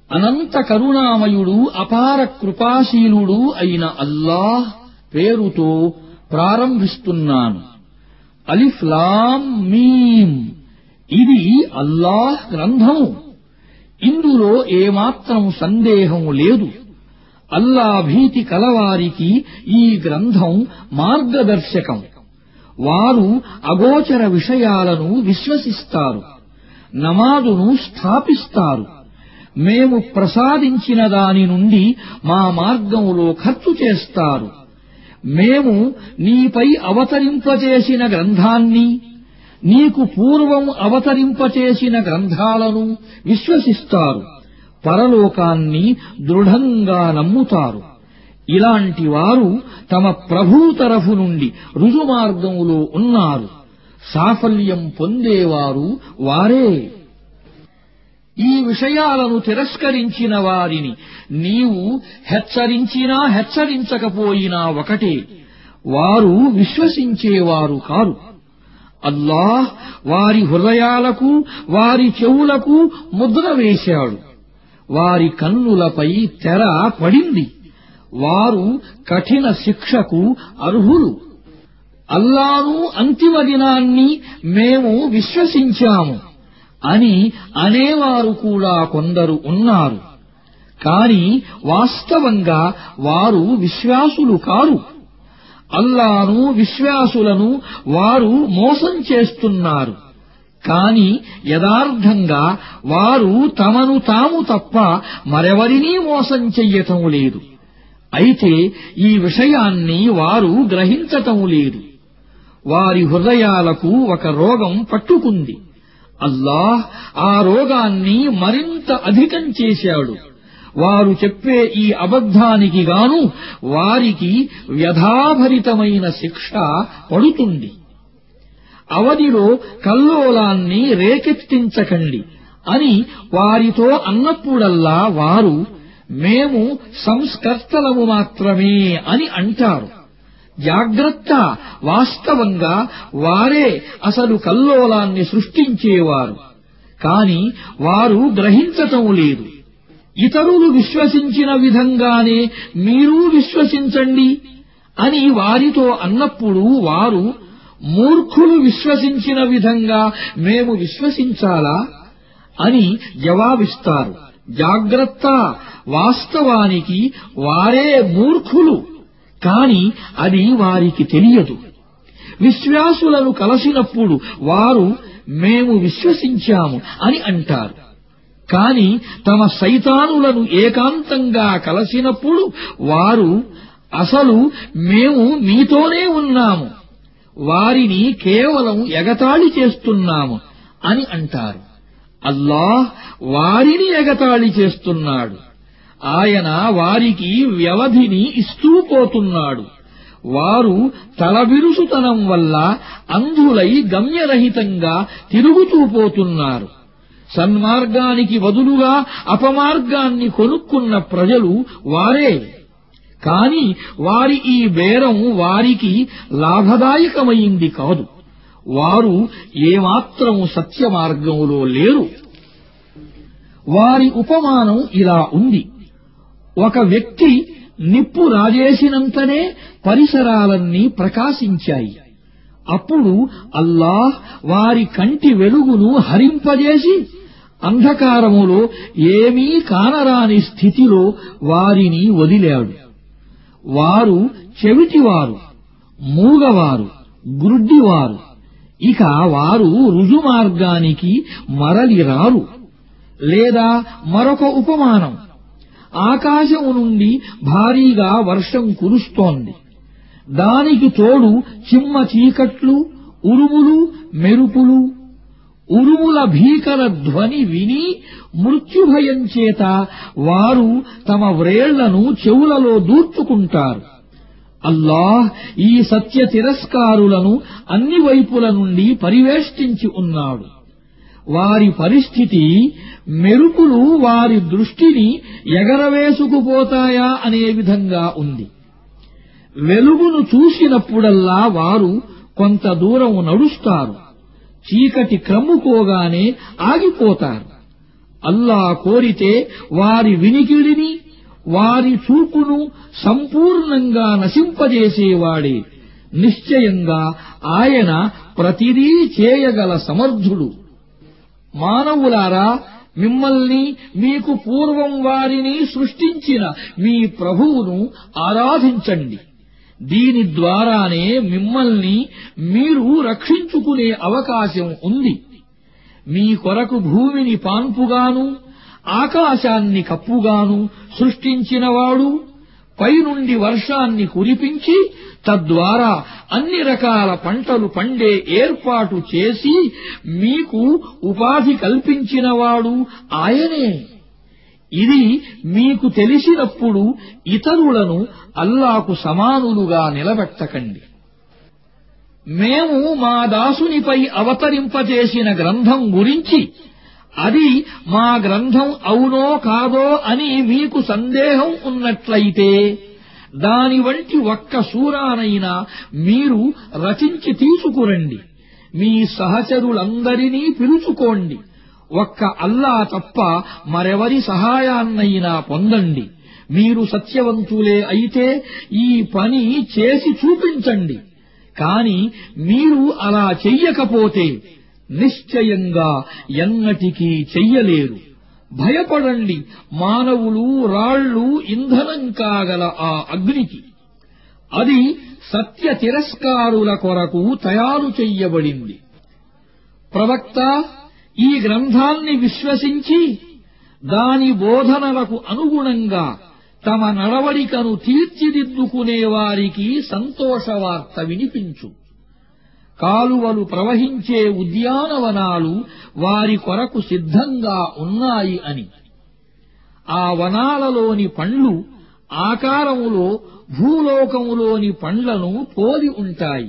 అనంత కరుణామయుడు అపార కృపాశీలుడు అయిన అల్లాహ్ పేరుతో ప్రారంభిస్తున్నాను అలిఫ్ లాం మీం ఇది అల్లాహ్ గ్రంథము ఇందులో ఏమాత్రం సందేహం లేదు అల్లా భీతి కలవారికి ఈ గ్రంథం మార్గదర్శకం వారు అగోచర విషయాలను విశ్వసిస్తారు నమాజును స్థాపిస్తారు మేము ప్రసాదించిన దాని నుండి మా మార్గంలో ఖర్చు చేస్తారు మేము నీపై అవతరింపచేసిన గ్రంథాన్ని నీకు పూర్వం అవతరింపచేసిన గ్రంథాలను విశ్వసిస్తారు పరలోకాన్ని దృఢంగా నమ్ముతారు ఇలాంటి వారు తమ ప్రభూ తరఫు నుండి రుజుమార్గంలో ఉన్నారు సాఫల్యం పొందేవారు వారే ఈ విషయాలను తిరస్కరించిన వారిని నీవు హెచ్చరించినా హెచ్చరించకపోయినా ఒకటే వారు విశ్వసించేవారు కారు అల్లాహ్ వారి హృదయాలకు వారి చెవులకు ముద్ర వేశాడు వారి కన్నులపై తెర పడింది వారు కఠిన శిక్షకు అర్హులు అల్లాను అంతిమ దినాన్ని మేము విశ్వసించాము అని అనేవారు కూడా కొందరు ఉన్నారు కాని వాస్తవంగా వారు విశ్వాసులు కారు అల్లాను విశ్వాసులను వారు మోసం చేస్తున్నారు కాని యథార్థంగా వారు తమను తాము తప్ప మరెవరినీ మోసం చెయ్యటం లేదు అయితే ఈ విషయాన్ని వారు గ్రహించటం లేదు వారి హృదయాలకు ఒక రోగం పట్టుకుంది అల్లాహ్ ఆ రోగాన్ని మరింత అధికం చేశాడు వారు చెప్పే ఈ అబద్ధానికి గాను వారికి వ్యధాభరితమైన శిక్ష పడుతుంది అవధిలో కల్లోలాన్ని రేకెత్తించకండి అని వారితో అన్నప్పుడల్లా వారు మేము సంస్కర్తలము మాత్రమే అని అంటారు జాగ్రత్త వాస్తవంగా వారే అసలు కల్లోలాన్ని సృష్టించేవారు కాని వారు గ్రహించటం లేదు ఇతరులు విశ్వసించిన విధంగానే మీరూ విశ్వసించండి అని వారితో అన్నప్పుడు వారు మూర్ఖులు విశ్వసించిన విధంగా మేము విశ్వసించాలా అని జవాబిస్తారు జాగ్రత్త వాస్తవానికి వారే మూర్ఖులు కాని అది వారికి తెలియదు విశ్వాసులను కలసినప్పుడు వారు మేము విశ్వసించాము అని అంటారు కాని తమ సైతానులను ఏకాంతంగా కలసినప్పుడు వారు అసలు మేము మీతోనే ఉన్నాము వారిని కేవలం ఎగతాళి చేస్తున్నాము అని అంటారు అల్లాహ్ వారిని ఎగతాళి చేస్తున్నాడు ఆయన వారికి వ్యవధిని ఇస్తూ పోతున్నాడు వారు తలబిరుసుతనం వల్ల అంధులై గమ్యరహితంగా తిరుగుతూ పోతున్నారు సన్మార్గానికి బదులుగా అపమార్గాన్ని కొనుక్కున్న ప్రజలు వారే కాని వారి ఈ బేరం వారికి లాభదాయకమైంది కాదు వారు ఏమాత్రం సత్య మార్గంలో లేరు వారి ఉపమానం ఇలా ఉంది ఒక వ్యక్తి నిప్పు రాజేసినంతనే పరిసరాలన్నీ ప్రకాశించాయి అప్పుడు అల్లాహ్ వారి కంటి వెలుగును హరింపజేసి అంధకారములో ఏమీ కానరాని స్థితిలో వారిని వదిలాడు వారు చెవిటివారు మూగవారు గ్రుడ్డివారు ఇక వారు రుజుమార్గానికి మరలి రారు లేదా మరొక ఉపమానం ఆకాశము నుండి భారీగా వర్షం కురుస్తోంది దానికి తోడు చిమ్మ చీకట్లు ఉరుములు మెరుపులు ఉరుముల భీకర ధ్వని విని మృత్యుభయం చేత వారు తమ వ్రేళ్లను చెవులలో దూర్చుకుంటారు అల్లాహ్ ఈ సత్య తిరస్కారులను అన్ని వైపుల నుండి పరివేష్టించి ఉన్నాడు వారి పరిస్థితి మెరుపులు వారి దృష్టిని ఎగరవేసుకుపోతాయా అనే విధంగా ఉంది వెలుగును చూసినప్పుడల్లా వారు కొంత దూరం నడుస్తారు చీకటి క్రమ్ముకోగానే ఆగిపోతారు అల్లా కోరితే వారి వినికిడిని వారి చూపును సంపూర్ణంగా నశింపజేసేవాడే నిశ్చయంగా ఆయన ప్రతిదీ చేయగల సమర్థుడు మానవులారా మిమ్మల్ని మీకు పూర్వం వారిని సృష్టించిన మీ ప్రభువును ఆరాధించండి దీని ద్వారానే మిమ్మల్ని మీరు రక్షించుకునే అవకాశం ఉంది మీ కొరకు భూమిని పాన్పుగాను ఆకాశాన్ని కప్పుగాను సృష్టించినవాడు పైనుండి వర్షాన్ని కురిపించి తద్వారా అన్ని రకాల పంటలు పండే ఏర్పాటు చేసి మీకు ఉపాధి కల్పించినవాడు ఆయనే ఇది మీకు తెలిసినప్పుడు ఇతరులను అల్లాకు సమానులుగా నిలబెట్టకండి మేము మా దాసునిపై అవతరింపజేసిన గ్రంథం గురించి అది మా గ్రంథం అవునో కాదో అని మీకు సందేహం ఉన్నట్లయితే దాని వంటి ఒక్క సూరానైనా మీరు రచించి తీసుకురండి మీ సహచరులందరినీ పిలుచుకోండి ఒక్క అల్లా తప్ప మరెవరి సహాయాన్నైనా పొందండి మీరు సత్యవంతులే అయితే ఈ పని చేసి చూపించండి కాని మీరు అలా చెయ్యకపోతే నిశ్చయంగా ఎన్నటికీ చెయ్యలేరు భయపడండి మానవులు రాళ్లు ఇంధనం కాగల ఆ అగ్నికి అది సత్య తిరస్కారుల కొరకు తయారు చెయ్యబడింది ప్రవక్త ఈ గ్రంథాన్ని విశ్వసించి దాని బోధనలకు అనుగుణంగా తమ నడవడికను తీర్చిదిద్దుకునే వారికి సంతోషవార్త వినిపించు కాలువలు ప్రవహించే ఉద్యానవనాలు వారి కొరకు సిద్ధంగా ఉన్నాయి అని ఆ వనాలలోని పండ్లు ఆకారములో భూలోకములోని పండ్లను పోలి ఉంటాయి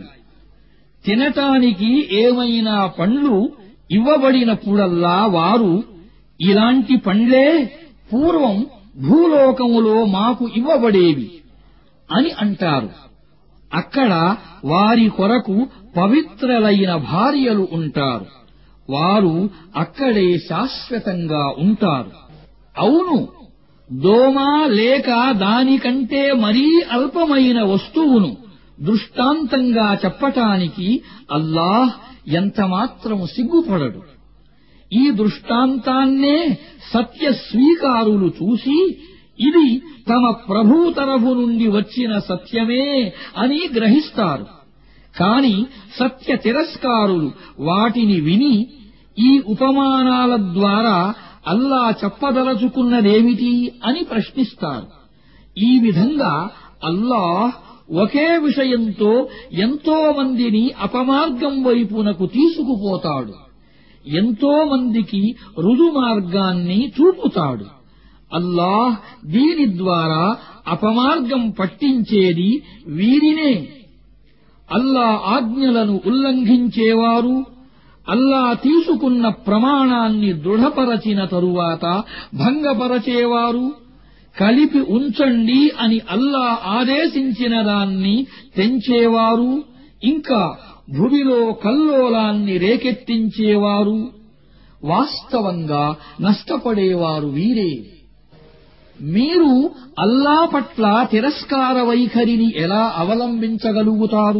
తినటానికి ఏమైనా పండ్లు ఇవ్వబడినప్పుడల్లా వారు ఇలాంటి పండ్లే పూర్వం భూలోకములో మాకు ఇవ్వబడేవి అని అంటారు అక్కడ వారి కొరకు పవిత్రలైన భార్యలు ఉంటారు వారు అక్కడే శాశ్వతంగా ఉంటారు అవును దోమ లేక దానికంటే మరీ అల్పమైన వస్తువును దృష్టాంతంగా చెప్పటానికి అల్లాహ్ ఎంతమాత్రం సిగ్గుపడడు ఈ దృష్టాంతాన్నే సత్య స్వీకారులు చూసి ఇది తమ ప్రభు తరఫు నుండి వచ్చిన సత్యమే అని గ్రహిస్తారు కాని సత్య తిరస్కారులు వాటిని విని ఈ ఉపమానాల ద్వారా అల్లా చెప్పదలుచుకున్నదేమిటి అని ప్రశ్నిస్తారు ఈ విధంగా అల్లాహ్ ఒకే విషయంతో ఎంతో మందిని అపమార్గం వైపునకు తీసుకుపోతాడు ఎంతో మందికి రుజుమార్గాన్ని చూపుతాడు అల్లాహ్ దీని ద్వారా అపమార్గం పట్టించేది వీరినే అల్లా ఆజ్ఞలను ఉల్లంఘించేవారు అల్లా తీసుకున్న ప్రమాణాన్ని దృఢపరచిన తరువాత భంగపరచేవారు కలిపి ఉంచండి అని అల్లా ఆదేశించిన దాన్ని తెంచేవారు ఇంకా భూమిలో కల్లోలాన్ని రేకెత్తించేవారు వాస్తవంగా నష్టపడేవారు వీరే మీరు అల్లా పట్ల తిరస్కార వైఖరిని ఎలా అవలంబించగలుగుతారు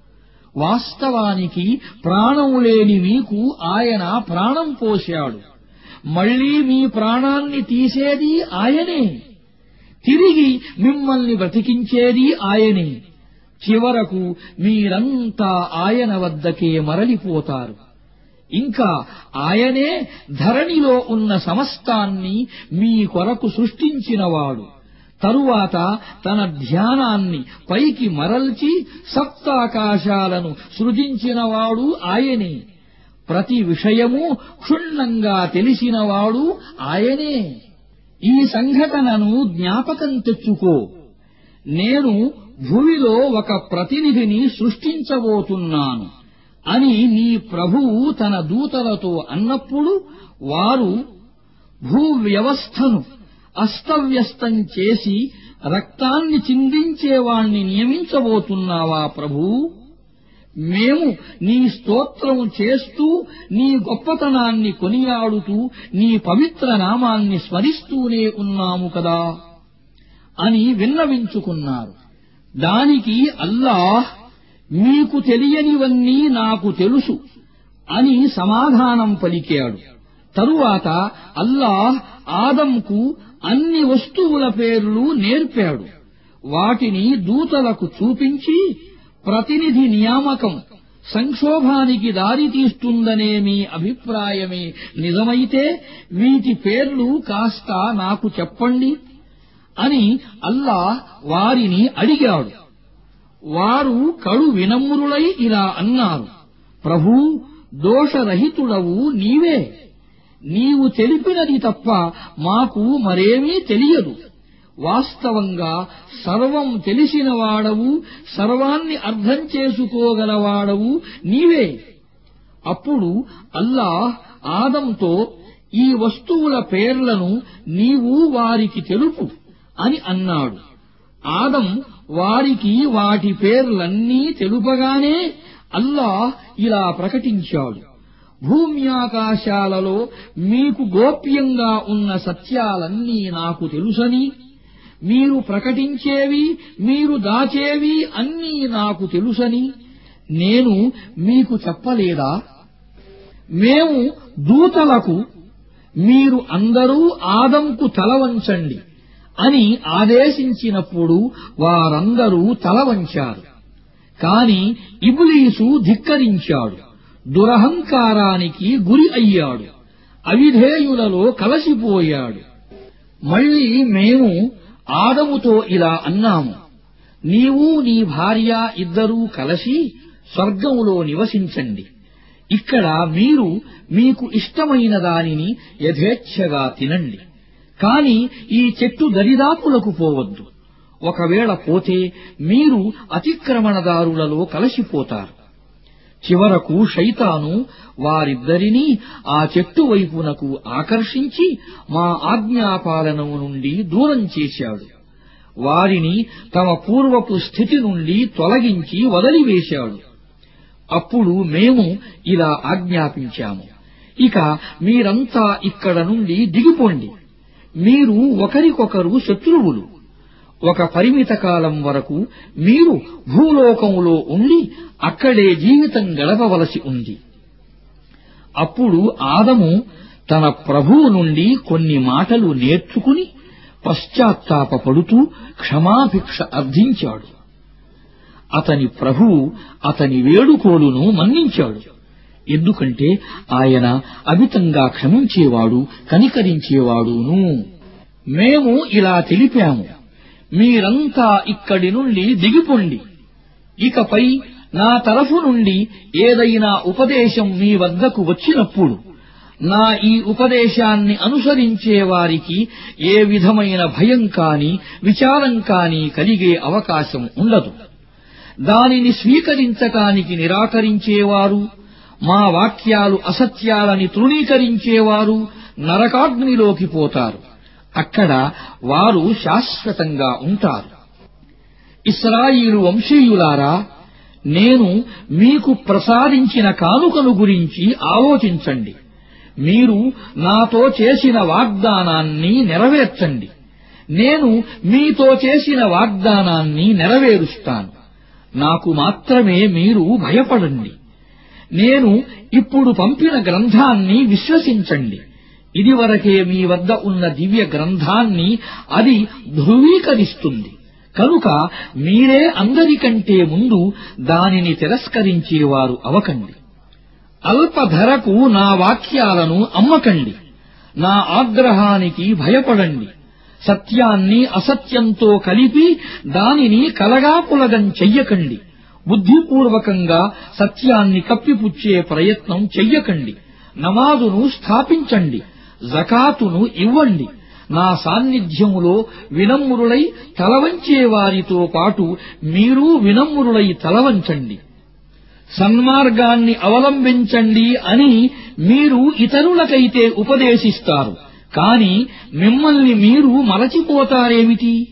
వాస్తవానికి ప్రాణం లేని మీకు ఆయన ప్రాణం పోశాడు మళ్లీ మీ ప్రాణాన్ని తీసేది ఆయనే తిరిగి మిమ్మల్ని బ్రతికించేది ఆయనే చివరకు మీరంతా ఆయన వద్దకే మరలిపోతారు ఇంకా ఆయనే ధరణిలో ఉన్న సమస్తాన్ని మీ కొరకు సృష్టించినవాడు తరువాత తన ధ్యానాన్ని పైకి మరల్చి సప్తాకాశాలను సృజించినవాడు ఆయనే ప్రతి విషయము క్షుణ్ణంగా తెలిసినవాడు ఆయనే ఈ సంఘటనను జ్ఞాపకం తెచ్చుకో నేను భూమిలో ఒక ప్రతినిధిని సృష్టించబోతున్నాను అని నీ ప్రభువు తన దూతలతో అన్నప్పుడు వారు భూ వ్యవస్థను అస్తవ్యస్తం చేసి రక్తాన్ని చిందించేవాణ్ణి నియమించబోతున్నావా ప్రభూ మేము నీ స్తోత్రం చేస్తూ నీ గొప్పతనాన్ని కొనియాడుతూ నీ పవిత్ర నామాన్ని స్మరిస్తూనే ఉన్నాము కదా అని విన్నవించుకున్నారు దానికి అల్లాహ్ మీకు తెలియనివన్నీ నాకు తెలుసు అని సమాధానం పలికాడు తరువాత అల్లాహ్ ఆదంకు అన్ని వస్తువుల పేర్లు నేర్పాడు వాటిని దూతలకు చూపించి ప్రతినిధి నియామకం సంక్షోభానికి దారితీస్తుందనే మీ అభిప్రాయమే నిజమైతే వీటి పేర్లు కాస్త నాకు చెప్పండి అని అల్లాహ్ వారిని అడిగాడు వారు కడు వినమ్రులై ఇలా అన్నారు ప్రభూ దోషరహితుడవు నీవే నీవు తెలిపినది తప్ప మాకు మరేమీ తెలియదు వాస్తవంగా సర్వం తెలిసినవాడవు సర్వాన్ని అర్థం చేసుకోగలవాడవు నీవే అప్పుడు అల్లాహ్ ఆదంతో ఈ వస్తువుల పేర్లను నీవు వారికి తెలుపు అని అన్నాడు ఆదం వారికి వాటి పేర్లన్నీ తెలుపగానే అల్లాహ్ ఇలా ప్రకటించాడు భూమ్యాకాశాలలో మీకు గోప్యంగా ఉన్న సత్యాలన్నీ నాకు తెలుసని మీరు ప్రకటించేవి మీరు దాచేవి అన్నీ నాకు తెలుసని నేను మీకు చెప్పలేదా మేము దూతలకు మీరు అందరూ ఆదంకు తల వంచండి అని ఆదేశించినప్పుడు వారందరూ తల వంచారు కాని ఇబులీసు ధిక్కరించాడు దురహంకారానికి గురి అయ్యాడు అవిధేయులలో కలసిపోయాడు మళ్ళీ మేము ఆదముతో ఇలా అన్నాము నీవు నీ భార్య ఇద్దరూ కలిసి స్వర్గములో నివసించండి ఇక్కడ మీరు మీకు ఇష్టమైన దానిని యథేచ్ఛగా తినండి కాని ఈ చెట్టు దరిదాపులకు పోవద్దు ఒకవేళ పోతే మీరు అతిక్రమణదారులలో కలసిపోతారు చివరకు శైతాను వారిద్దరినీ ఆ చెట్టు వైపునకు ఆకర్షించి మా ఆజ్ఞాపాలనము నుండి దూరం చేశాడు వారిని తమ పూర్వపు స్థితి నుండి తొలగించి వదిలివేశాడు అప్పుడు మేము ఇలా ఆజ్ఞాపించాము ఇక మీరంతా ఇక్కడ నుండి దిగిపోండి మీరు ఒకరికొకరు శత్రువులు ఒక పరిమిత కాలం వరకు మీరు భూలోకములో ఉండి అక్కడే జీవితం గడపవలసి ఉంది అప్పుడు ఆదము తన ప్రభువు నుండి కొన్ని మాటలు నేర్చుకుని పశ్చాత్తాపపడుతూ క్షమాభిక్ష అర్థించాడు అతని ప్రభువు అతని వేడుకోలును మన్నించాడు ఎందుకంటే ఆయన అమితంగా క్షమించేవాడు కనికరించేవాడును మేము ఇలా తెలిపాము మీరంతా ఇక్కడి నుండి దిగిపోండి ఇకపై నా తరఫు నుండి ఏదైనా ఉపదేశం మీ వద్దకు వచ్చినప్పుడు నా ఈ ఉపదేశాన్ని అనుసరించే వారికి ఏ విధమైన భయం కాని విచారం కాని కలిగే అవకాశం ఉండదు దానిని స్వీకరించటానికి నిరాకరించేవారు మా వాక్యాలు అసత్యాలని తృణీకరించేవారు నరకాగ్నిలోకి పోతారు అక్కడ వారు శాశ్వతంగా ఉంటారు ఇస్రాయిలు వంశీయులారా నేను మీకు ప్రసాదించిన కానుకను గురించి ఆలోచించండి మీరు నాతో చేసిన వాగ్దానాన్ని నెరవేర్చండి నేను మీతో చేసిన వాగ్దానాన్ని నెరవేరుస్తాను నాకు మాత్రమే మీరు భయపడండి నేను ఇప్పుడు పంపిన గ్రంథాన్ని విశ్వసించండి ఇదివరకే మీ వద్ద ఉన్న దివ్య గ్రంథాన్ని అది ధృవీకరిస్తుంది కనుక మీరే అందరికంటే ముందు దానిని తిరస్కరించేవారు అవకండి అల్ప ధరకు నా వాక్యాలను అమ్మకండి నా ఆగ్రహానికి భయపడండి సత్యాన్ని అసత్యంతో కలిపి దానిని కలగాపులగం చెయ్యకండి బుద్ధిపూర్వకంగా సత్యాన్ని కప్పిపుచ్చే ప్రయత్నం చెయ్యకండి నమాజును స్థాపించండి జకాతును ఇవ్వండి నా సాన్నిధ్యములో వినమ్రులై తలవంచే వారితో పాటు మీరు వినమ్రులై తలవంచండి సన్మార్గాన్ని అవలంబించండి అని మీరు ఇతరులకైతే ఉపదేశిస్తారు కాని మిమ్మల్ని మీరు మరచిపోతారేమిటి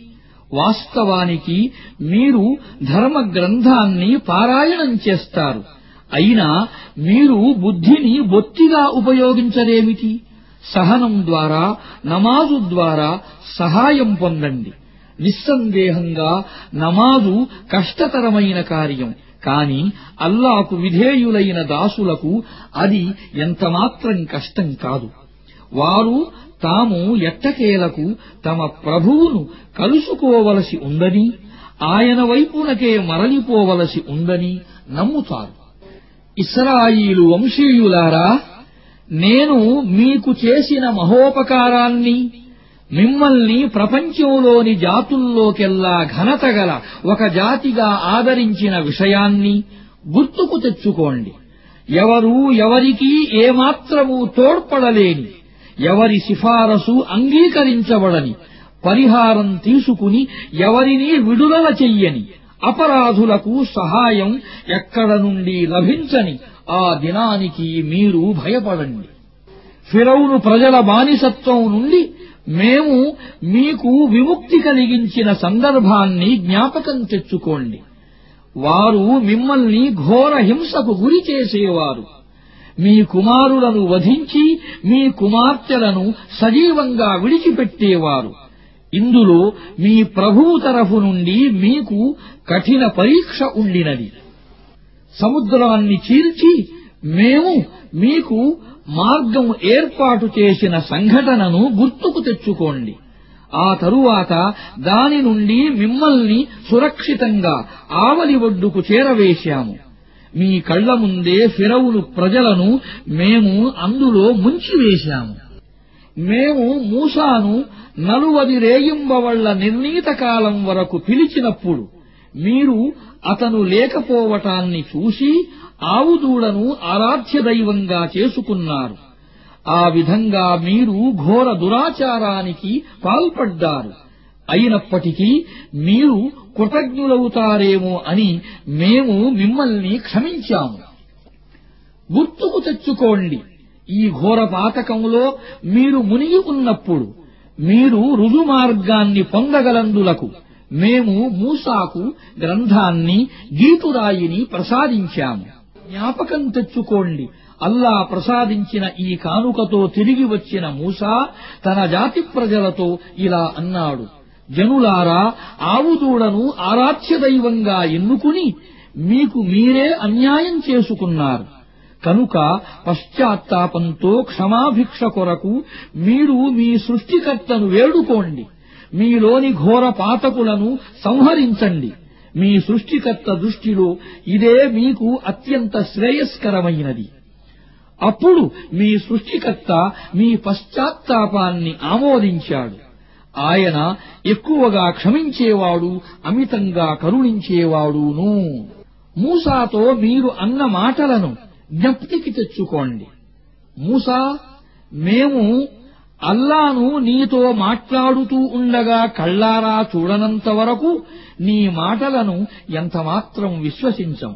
వాస్తవానికి మీరు ధర్మ గ్రంథాన్ని పారాయణం చేస్తారు అయినా మీరు బుద్ధిని బొత్తిగా ఉపయోగించరేమిటి సహనం ద్వారా నమాజు ద్వారా సహాయం పొందండి నిస్సందేహంగా నమాజు కష్టతరమైన కార్యం కాని అల్లాకు విధేయులైన దాసులకు అది ఎంతమాత్రం కష్టం కాదు వారు తాము ఎట్టకేలకు తమ ప్రభువును కలుసుకోవలసి ఉందని ఆయన వైపునకే మరలిపోవలసి ఉందని నమ్ముతారు ఇస్రాయిలు వంశీయులారా నేను మీకు చేసిన మహోపకారాన్ని మిమ్మల్ని ప్రపంచంలోని జాతుల్లోకెల్లా ఘనతగల ఒక జాతిగా ఆదరించిన విషయాన్ని గుర్తుకు తెచ్చుకోండి ఎవరూ ఎవరికీ ఏమాత్రమూ తోడ్పడలేని ఎవరి సిఫారసు అంగీకరించబడని పరిహారం తీసుకుని ఎవరినీ విడుదల చెయ్యని అపరాధులకు సహాయం ఎక్కడ నుండి లభించని ఆ దినానికి మీరు భయపడండి ఫిరౌను ప్రజల బానిసత్వం నుండి మేము మీకు విముక్తి కలిగించిన సందర్భాన్ని జ్ఞాపకం తెచ్చుకోండి వారు మిమ్మల్ని ఘోర హింసకు గురి చేసేవారు మీ కుమారులను వధించి మీ కుమార్తెలను సజీవంగా విడిచిపెట్టేవారు ఇందులో మీ ప్రభువు తరఫు నుండి మీకు కఠిన పరీక్ష ఉండినది సముద్రాన్ని చీల్చి మేము మీకు మార్గం ఏర్పాటు చేసిన సంఘటనను గుర్తుకు తెచ్చుకోండి ఆ తరువాత దాని నుండి మిమ్మల్ని సురక్షితంగా ఆవలి ఒడ్డుకు చేరవేశాము మీ కళ్ల ముందే ఫిరవులు ప్రజలను మేము అందులో ముంచివేశాము మేము మూసాను నలువది రేయింబవళ్ల నిర్ణీత కాలం వరకు పిలిచినప్పుడు మీరు అతను లేకపోవటాన్ని చూసి ఆవుదూడను ఆరాధ్య దైవంగా చేసుకున్నారు ఆ విధంగా మీరు ఘోర దురాచారానికి పాల్పడ్డారు అయినప్పటికీ మీరు కృతజ్ఞులవుతారేమో అని మేము మిమ్మల్ని క్షమించాము గుర్తుకు తెచ్చుకోండి ఈ ఘోర పాతకంలో మీరు మునిగి ఉన్నప్పుడు మీరు రుజుమార్గాన్ని పొందగలందులకు మేము మూసాకు గ్రంథాన్ని గీతురాయిని ప్రసాదించాము జ్ఞాపకం తెచ్చుకోండి అల్లా ప్రసాదించిన ఈ కానుకతో తిరిగి వచ్చిన మూసా తన జాతి ప్రజలతో ఇలా అన్నాడు జనులారా ఆవుదూడను ఆరాధ్య దైవంగా ఎన్నుకుని మీకు మీరే అన్యాయం చేసుకున్నారు కనుక పశ్చాత్తాపంతో క్షమాభిక్ష కొరకు మీరు మీ సృష్టికర్తను వేడుకోండి మీలోని ఘోర పాతకులను సంహరించండి మీ సృష్టికర్త దృష్టిలో ఇదే మీకు అత్యంత శ్రేయస్కరమైనది అప్పుడు మీ సృష్టికర్త మీ పశ్చాత్తాపాన్ని ఆమోదించాడు ఆయన ఎక్కువగా క్షమించేవాడు అమితంగా కరుణించేవాడును మూసాతో మీరు అన్న మాటలను జ్ఞప్తికి తెచ్చుకోండి మూసా మేము అల్లాను నీతో మాట్లాడుతూ ఉండగా కళ్ళారా చూడనంత వరకు నీ మాటలను ఎంతమాత్రం విశ్వసించం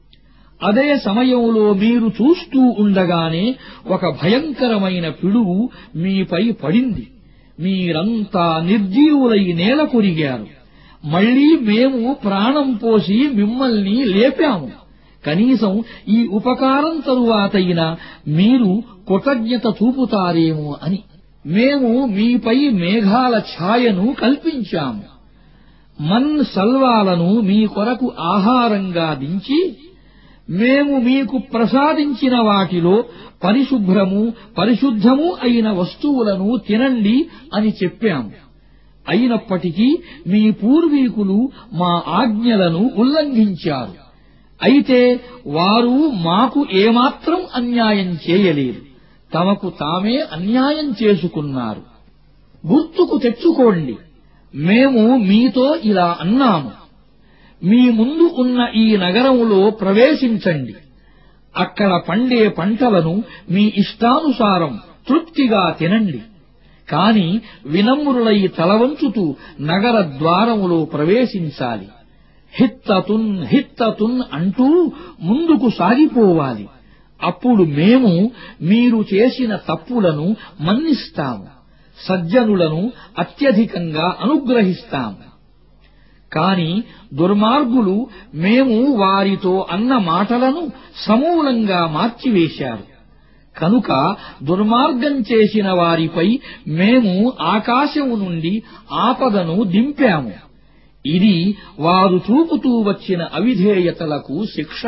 అదే సమయంలో మీరు చూస్తూ ఉండగానే ఒక భయంకరమైన పిడుగు మీపై పడింది మీరంతా నిర్జీవులై నేల కొరిగారు మళ్లీ మేము ప్రాణం పోసి మిమ్మల్ని లేపాము కనీసం ఈ ఉపకారం తరువాతైనా మీరు కృతజ్ఞత చూపుతారేమో అని మేము మీపై మేఘాల ఛాయను కల్పించాము మన్ సల్వాలను మీ కొరకు ఆహారంగా దించి మేము మీకు ప్రసాదించిన వాటిలో పరిశుభ్రము పరిశుద్ధము అయిన వస్తువులను తినండి అని చెప్పాము అయినప్పటికీ మీ పూర్వీకులు మా ఆజ్ఞలను ఉల్లంఘించారు అయితే వారు మాకు ఏమాత్రం అన్యాయం చేయలేదు తమకు తామే అన్యాయం చేసుకున్నారు గుర్తుకు తెచ్చుకోండి మేము మీతో ఇలా అన్నాము మీ ముందు ఉన్న ఈ నగరములో ప్రవేశించండి అక్కడ పండే పంటలను మీ ఇష్టానుసారం తృప్తిగా తినండి కాని వినమ్రులై తలవంచుతూ నగర ద్వారములో ప్రవేశించాలి హిత్తతున్ హిత్తతున్ అంటూ ముందుకు సాగిపోవాలి అప్పుడు మేము మీరు చేసిన తప్పులను మన్నిస్తాము సజ్జనులను అత్యధికంగా అనుగ్రహిస్తాము కాని దుర్మార్గులు మేము వారితో అన్న మాటలను సమూలంగా మార్చివేశారు కనుక దుర్మార్గం చేసిన వారిపై మేము ఆకాశము నుండి ఆపదను దింపాము ఇది వారు చూపుతూ వచ్చిన అవిధేయతలకు శిక్ష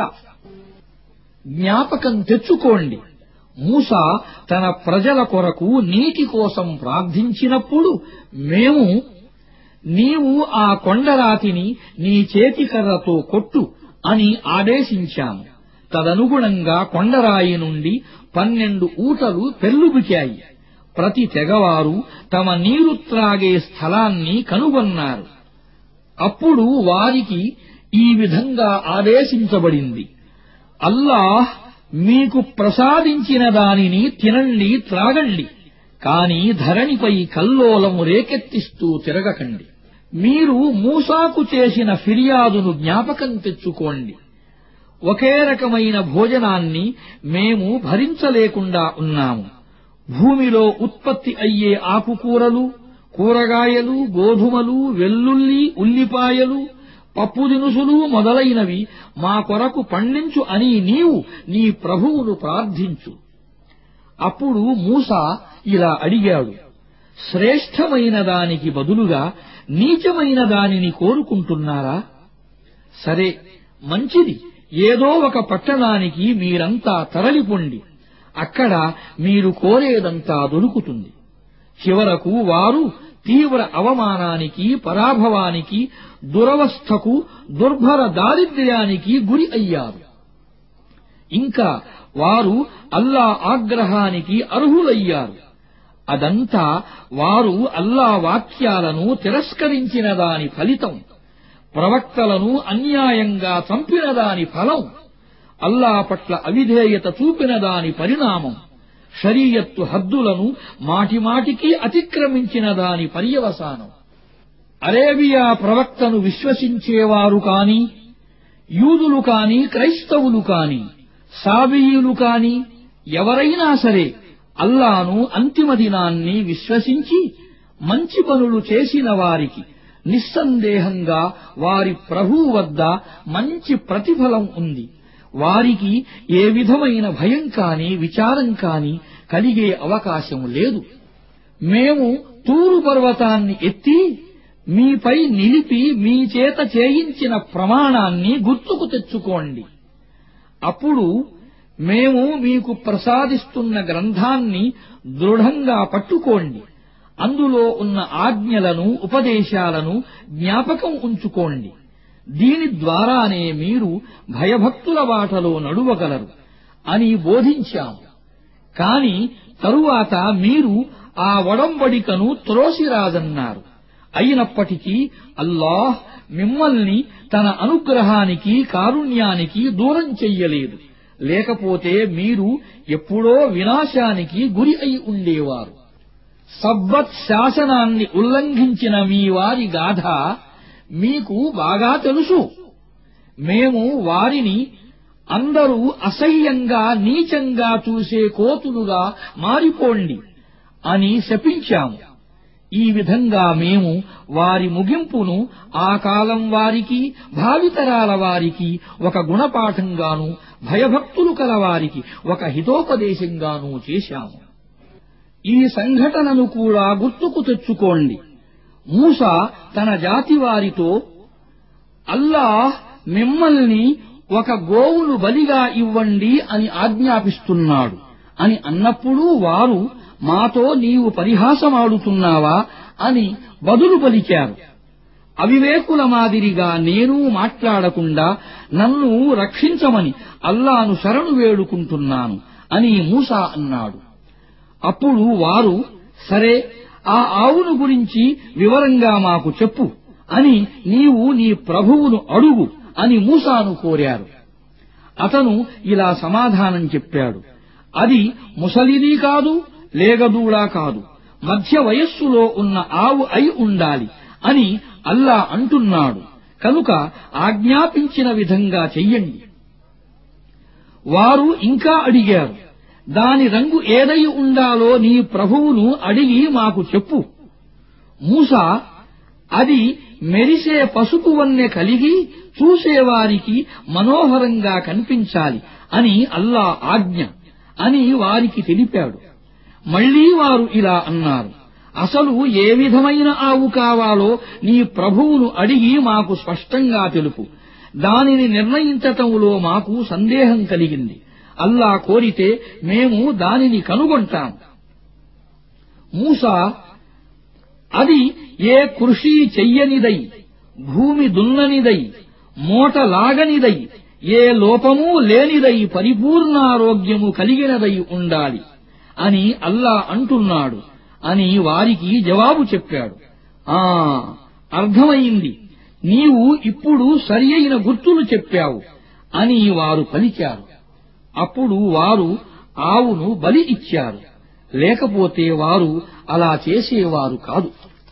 జ్ఞాపకం తెచ్చుకోండి మూస తన ప్రజల కొరకు నీటి కోసం ప్రార్థించినప్పుడు మేము నీవు ఆ కొండరాతిని నీ చేతికర్రతో కొట్టు అని ఆదేశించాము తదనుగుణంగా కొండరాయి నుండి పన్నెండు ఊటలు పెల్లుబికాయి ప్రతి తెగవారు తమ నీరు త్రాగే స్థలాన్ని కనుగొన్నారు అప్పుడు వారికి ఈ విధంగా ఆదేశించబడింది అల్లాహ్ మీకు ప్రసాదించిన దానిని తినండి త్రాగండి కాని ధరణిపై కల్లోలము రేకెత్తిస్తూ తిరగకండి మీరు మూసాకు చేసిన ఫిర్యాదును జ్ఞాపకం తెచ్చుకోండి ఒకే రకమైన భోజనాన్ని మేము భరించలేకుండా ఉన్నాము భూమిలో ఉత్పత్తి అయ్యే ఆకుకూరలు కూరగాయలు గోధుమలు వెల్లుల్లి ఉల్లిపాయలు పప్పు దినుసులు మొదలైనవి మా కొరకు పండించు అని నీవు నీ ప్రభువును ప్రార్థించు అప్పుడు మూస ఇలా అడిగాడు శ్రేష్టమైన దానికి బదులుగా నీచమైన దానిని కోరుకుంటున్నారా సరే మంచిది ఏదో ఒక పట్టణానికి మీరంతా తరలిపొండి అక్కడ మీరు కోరేదంతా దొరుకుతుంది చివరకు వారు తీవ్ర అవమానానికి పరాభవానికి దురవస్థకు దుర్భర దారిద్ర్యానికి గురి అయ్యారు ఇంకా వారు అల్లా ఆగ్రహానికి అర్హులయ్యారు అదంతా వారు అల్లా వాక్యాలను తిరస్కరించిన దాని ఫలితం ప్రవక్తలను అన్యాయంగా చంపిన దాని ఫలం అల్లా పట్ల అవిధేయత చూపిన దాని పరిణామం షరీయత్తు హద్దులను మాటిమాటికి అతిక్రమించిన దాని పర్యవసానం అరేబియా ప్రవక్తను విశ్వసించేవారు కాని యూదులు కాని క్రైస్తవులు కాని సాబియులు కాని ఎవరైనా సరే అల్లాను అంతిమ దినాన్ని విశ్వసించి మంచి పనులు చేసిన వారికి నిస్సందేహంగా వారి ప్రభువు వద్ద మంచి ప్రతిఫలం ఉంది వారికి ఏ విధమైన భయం కాని విచారం కాని కలిగే అవకాశం లేదు మేము తూరు పర్వతాన్ని ఎత్తి మీపై నిలిపి మీ చేత చేయించిన ప్రమాణాన్ని గుర్తుకు తెచ్చుకోండి అప్పుడు మేము మీకు ప్రసాదిస్తున్న గ్రంథాన్ని దృఢంగా పట్టుకోండి అందులో ఉన్న ఆజ్ఞలను ఉపదేశాలను జ్ఞాపకం ఉంచుకోండి దీని ద్వారానే మీరు భయభక్తుల బాటలో నడువగలరు అని బోధించాము కాని తరువాత మీరు ఆ ఒడంబడికను త్రోసిరాదన్నారు అయినప్పటికీ అల్లాహ్ మిమ్మల్ని తన అనుగ్రహానికి కారుణ్యానికి దూరం చెయ్యలేదు లేకపోతే మీరు ఎప్పుడో వినాశానికి గురి అయి ఉండేవారు సబ్బత్ శాసనాన్ని ఉల్లంఘించిన మీ వారి గాథ మీకు బాగా తెలుసు మేము వారిని అందరూ అసహ్యంగా నీచంగా చూసే కోతులుగా మారిపోండి అని శపించాము ఈ విధంగా మేము వారి ముగింపును ఆ కాలం వారికి భావితరాల వారికి ఒక గుణపాఠంగాను భయభక్తులు కలవారికి ఒక హితోపదేశంగానూ చేశాము ఈ సంఘటనను కూడా గుర్తుకు తెచ్చుకోండి మూస తన జాతి వారితో అల్లాహ్ మిమ్మల్ని ఒక గోవును బలిగా ఇవ్వండి అని ఆజ్ఞాపిస్తున్నాడు అని అన్నప్పుడు వారు మాతో నీవు పరిహాసమాడుతున్నావా అని బదులు పలికారు అవివేకుల మాదిరిగా నేను మాట్లాడకుండా నన్ను రక్షించమని అల్లాను శరణు వేడుకుంటున్నాను అని మూసా అన్నాడు అప్పుడు వారు సరే ఆ ఆవును గురించి వివరంగా మాకు చెప్పు అని నీవు నీ ప్రభువును అడుగు అని మూసాను కోరారు అతను ఇలా సమాధానం చెప్పాడు అది ముసలిది కాదు లేగదూడా కాదు మధ్య వయస్సులో ఉన్న ఆవు అయి ఉండాలి అని అల్లా అంటున్నాడు కనుక ఆజ్ఞాపించిన విధంగా చెయ్యండి వారు ఇంకా అడిగారు దాని రంగు ఏదై ఉండాలో నీ ప్రభువును అడిగి మాకు చెప్పు మూస అది మెరిసే పసుపు వన్నె కలిగి చూసేవారికి మనోహరంగా కనిపించాలి అని అల్లా ఆజ్ఞ అని వారికి తెలిపాడు మళ్లీ వారు ఇలా అన్నారు అసలు ఏ విధమైన ఆవు కావాలో నీ ప్రభువును అడిగి మాకు స్పష్టంగా తెలుపు దానిని నిర్ణయించటంలో మాకు సందేహం కలిగింది అల్లా కోరితే మేము దానిని కనుగొంటాం మూసా అది ఏ కృషి చెయ్యనిదై భూమి దున్ననిదై మోట లాగనిదై ఏ లోపమూ లేనిదై పరిపూర్ణారోగ్యము కలిగినదై ఉండాలి అని అల్లా అంటున్నాడు అని వారికి జవాబు చెప్పాడు ఆ అర్థమైంది నీవు ఇప్పుడు సరి అయిన గుర్తులు చెప్పావు అని వారు పలికారు అప్పుడు వారు ఆవును బలి ఇచ్చారు లేకపోతే వారు అలా చేసేవారు కాదు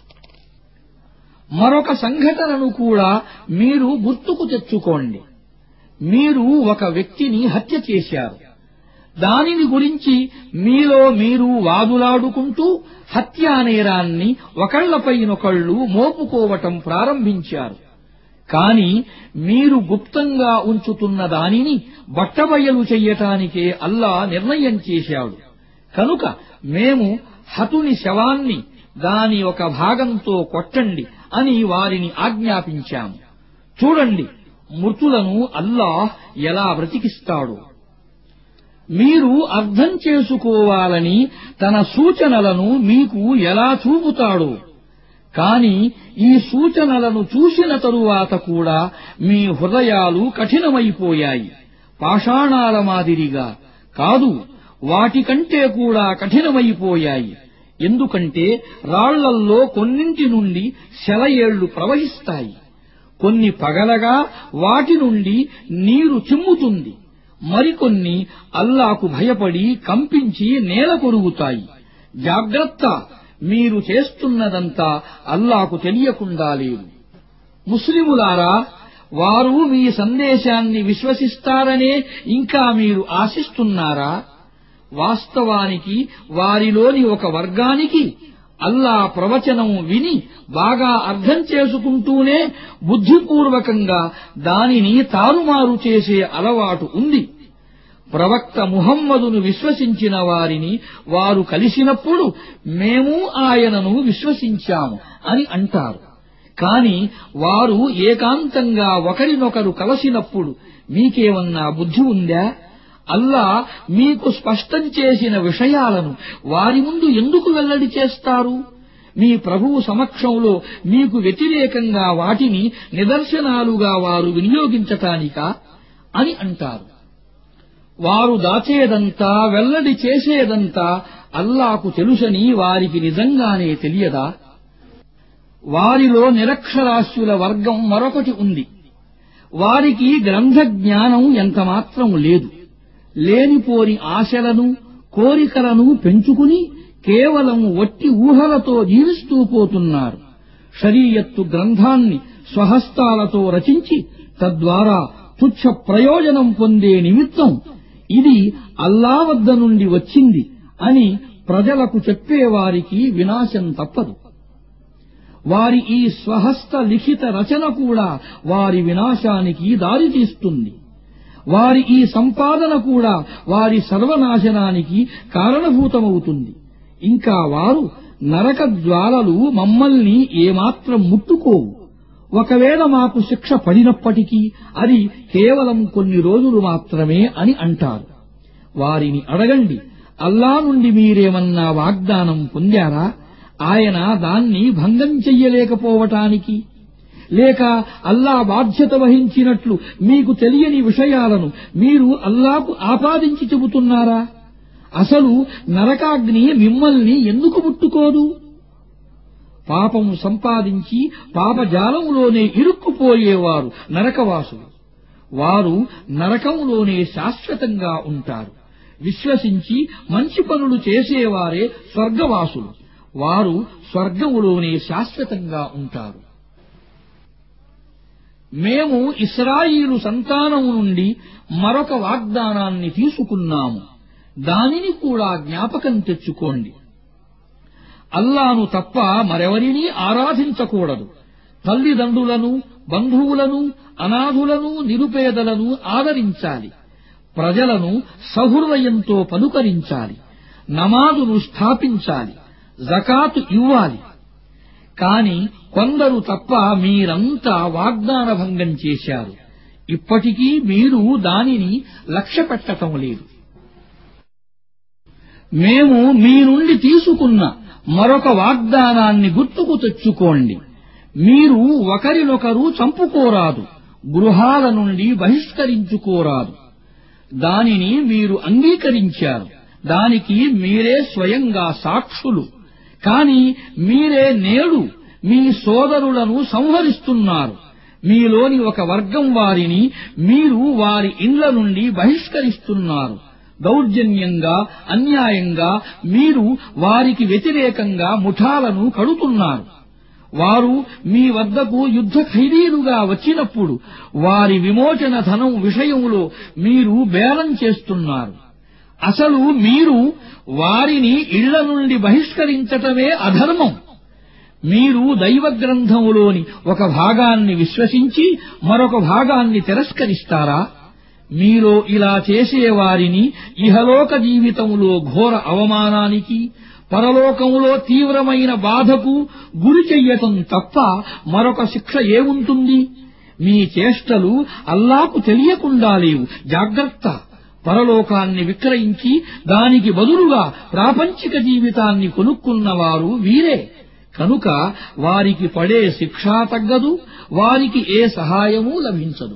మరొక సంఘటనను కూడా మీరు గుర్తుకు తెచ్చుకోండి మీరు ఒక వ్యక్తిని హత్య చేశారు దానిని గురించి మీలో మీరు వాదులాడుకుంటూ హత్యా నేరాన్ని ఒకళ్లపైనొకళ్లు మోపుకోవటం ప్రారంభించారు కాని మీరు గుప్తంగా ఉంచుతున్న దానిని బట్టబయలు చెయ్యటానికే అల్లా నిర్ణయం చేశాడు కనుక మేము హతుని శవాన్ని దాని ఒక భాగంతో కొట్టండి అని వారిని ఆజ్ఞాపించాము చూడండి మృతులను అల్లాహ్ ఎలా బ్రతికిస్తాడో మీరు అర్థం చేసుకోవాలని తన సూచనలను మీకు ఎలా చూపుతాడో కాని ఈ సూచనలను చూసిన తరువాత కూడా మీ హృదయాలు కఠినమైపోయాయి పాషాణాల మాదిరిగా కాదు వాటికంటే కూడా కఠినమైపోయాయి ఎందుకంటే రాళ్లల్లో కొన్నింటి నుండి సెలయేళ్లు ప్రవహిస్తాయి కొన్ని పగలగా వాటి నుండి నీరు చిమ్ముతుంది మరికొన్ని అల్లాకు భయపడి కంపించి నేల కొరుగుతాయి జాగ్రత్త మీరు చేస్తున్నదంతా అల్లాకు తెలియకుండా లేదు ముస్లిములారా వారు మీ సందేశాన్ని విశ్వసిస్తారనే ఇంకా మీరు ఆశిస్తున్నారా వాస్తవానికి వారిలోని ఒక వర్గానికి అల్లా ప్రవచనం విని బాగా అర్థం చేసుకుంటూనే బుద్ధిపూర్వకంగా దానిని తారుమారు చేసే అలవాటు ఉంది ప్రవక్త ముహమ్మదును విశ్వసించిన వారిని వారు కలిసినప్పుడు మేము ఆయనను విశ్వసించాము అని అంటారు కాని వారు ఏకాంతంగా ఒకరినొకరు కలసినప్పుడు మీకేమన్నా బుద్ధి ఉందా అల్లా మీకు స్పష్టం చేసిన విషయాలను వారి ముందు ఎందుకు వెల్లడి చేస్తారు మీ ప్రభువు సమక్షంలో మీకు వ్యతిరేకంగా వాటిని నిదర్శనాలుగా వారు వినియోగించటానికా అని అంటారు వారు దాచేదంతా వెల్లడి చేసేదంతా అల్లాకు తెలుసని వారికి నిజంగానే తెలియదా వారిలో నిరక్షరాస్యుల వర్గం మరొకటి ఉంది వారికి గ్రంథ జ్ఞానం ఎంతమాత్రం లేదు లేనిపోని ఆశలను కోరికలను పెంచుకుని కేవలం వట్టి ఊహలతో జీవిస్తూ పోతున్నారు షరీయత్తు గ్రంథాన్ని స్వహస్తాలతో రచించి తద్వారా తుచ్చ ప్రయోజనం పొందే నిమిత్తం ఇది అల్లా వద్ద నుండి వచ్చింది అని ప్రజలకు చెప్పేవారికి వినాశం తప్పదు వారి ఈ స్వహస్త లిఖిత రచన కూడా వారి వినాశానికి దారితీస్తుంది వారి ఈ సంపాదన కూడా వారి సర్వనాశనానికి కారణభూతమవుతుంది ఇంకా వారు నరక జ్వాలలు మమ్మల్ని ఏమాత్రం ముట్టుకోవు ఒకవేళ మాకు శిక్ష పడినప్పటికీ అది కేవలం కొన్ని రోజులు మాత్రమే అని అంటారు వారిని అడగండి అల్లా నుండి మీరేమన్నా వాగ్దానం పొందారా ఆయన దాన్ని భంగం చెయ్యలేకపోవటానికి లేక అల్లా బాధ్యత వహించినట్లు మీకు తెలియని విషయాలను మీరు అల్లాకు ఆపాదించి చెబుతున్నారా అసలు నరకాగ్ని మిమ్మల్ని ఎందుకు ముట్టుకోదు పాపము సంపాదించి పాపజాలములోనే ఇరుక్కుపోయేవారు నరకవాసులు వారు నరకములోనే శాశ్వతంగా ఉంటారు విశ్వసించి మంచి పనులు చేసేవారే స్వర్గవాసులు వారు స్వర్గములోనే శాశ్వతంగా ఉంటారు మేము ఇస్రాయిలు సంతానము నుండి మరొక వాగ్దానాన్ని తీసుకున్నాము దానిని కూడా జ్ఞాపకం తెచ్చుకోండి అల్లాను తప్ప మరెవరినీ ఆరాధించకూడదు తల్లిదండ్రులను బంధువులను అనాథులను నిరుపేదలను ఆదరించాలి ప్రజలను సహృదయంతో పలుకరించాలి నమాజును స్థాపించాలి జకాతు ఇవ్వాలి కాని కొందరు తప్ప మీరంతా వాగ్దాన భంగం చేశారు ఇప్పటికీ మీరు దానిని లక్ష్య పెట్టటం లేదు మేము మీ నుండి తీసుకున్న మరొక వాగ్దానాన్ని గుర్తుకు తెచ్చుకోండి మీరు ఒకరినొకరు చంపుకోరాదు గృహాల నుండి బహిష్కరించుకోరాదు దానిని మీరు అంగీకరించారు దానికి మీరే స్వయంగా సాక్షులు కాని మీరే నేడు మీ సోదరులను సంహరిస్తున్నారు మీలోని ఒక వర్గం వారిని మీరు వారి ఇండ్ల నుండి బహిష్కరిస్తున్నారు దౌర్జన్యంగా అన్యాయంగా మీరు వారికి వ్యతిరేకంగా ముఠాలను కడుతున్నారు వారు మీ వద్దకు యుద్ధ ఖైదీలుగా వచ్చినప్పుడు వారి విమోచన ధనం విషయంలో మీరు బేరం చేస్తున్నారు అసలు మీరు వారిని ఇళ్ల నుండి బహిష్కరించటమే అధర్మం మీరు దైవ గ్రంథములోని ఒక భాగాన్ని విశ్వసించి మరొక భాగాన్ని తిరస్కరిస్తారా మీలో ఇలా చేసేవారిని ఇహలోక జీవితములో ఘోర అవమానానికి పరలోకములో తీవ్రమైన బాధకు గురి చెయ్యటం తప్ప మరొక శిక్ష ఏముంటుంది మీ చేష్టలు అల్లాకు తెలియకుండా లేవు జాగ్రత్త పరలోకాన్ని విక్రయించి దానికి బదులుగా ప్రాపంచిక జీవితాన్ని కొనుక్కున్నవారు వీరే కనుక వారికి పడే శిక్షా తగ్గదు వారికి ఏ సహాయమూ లభించదు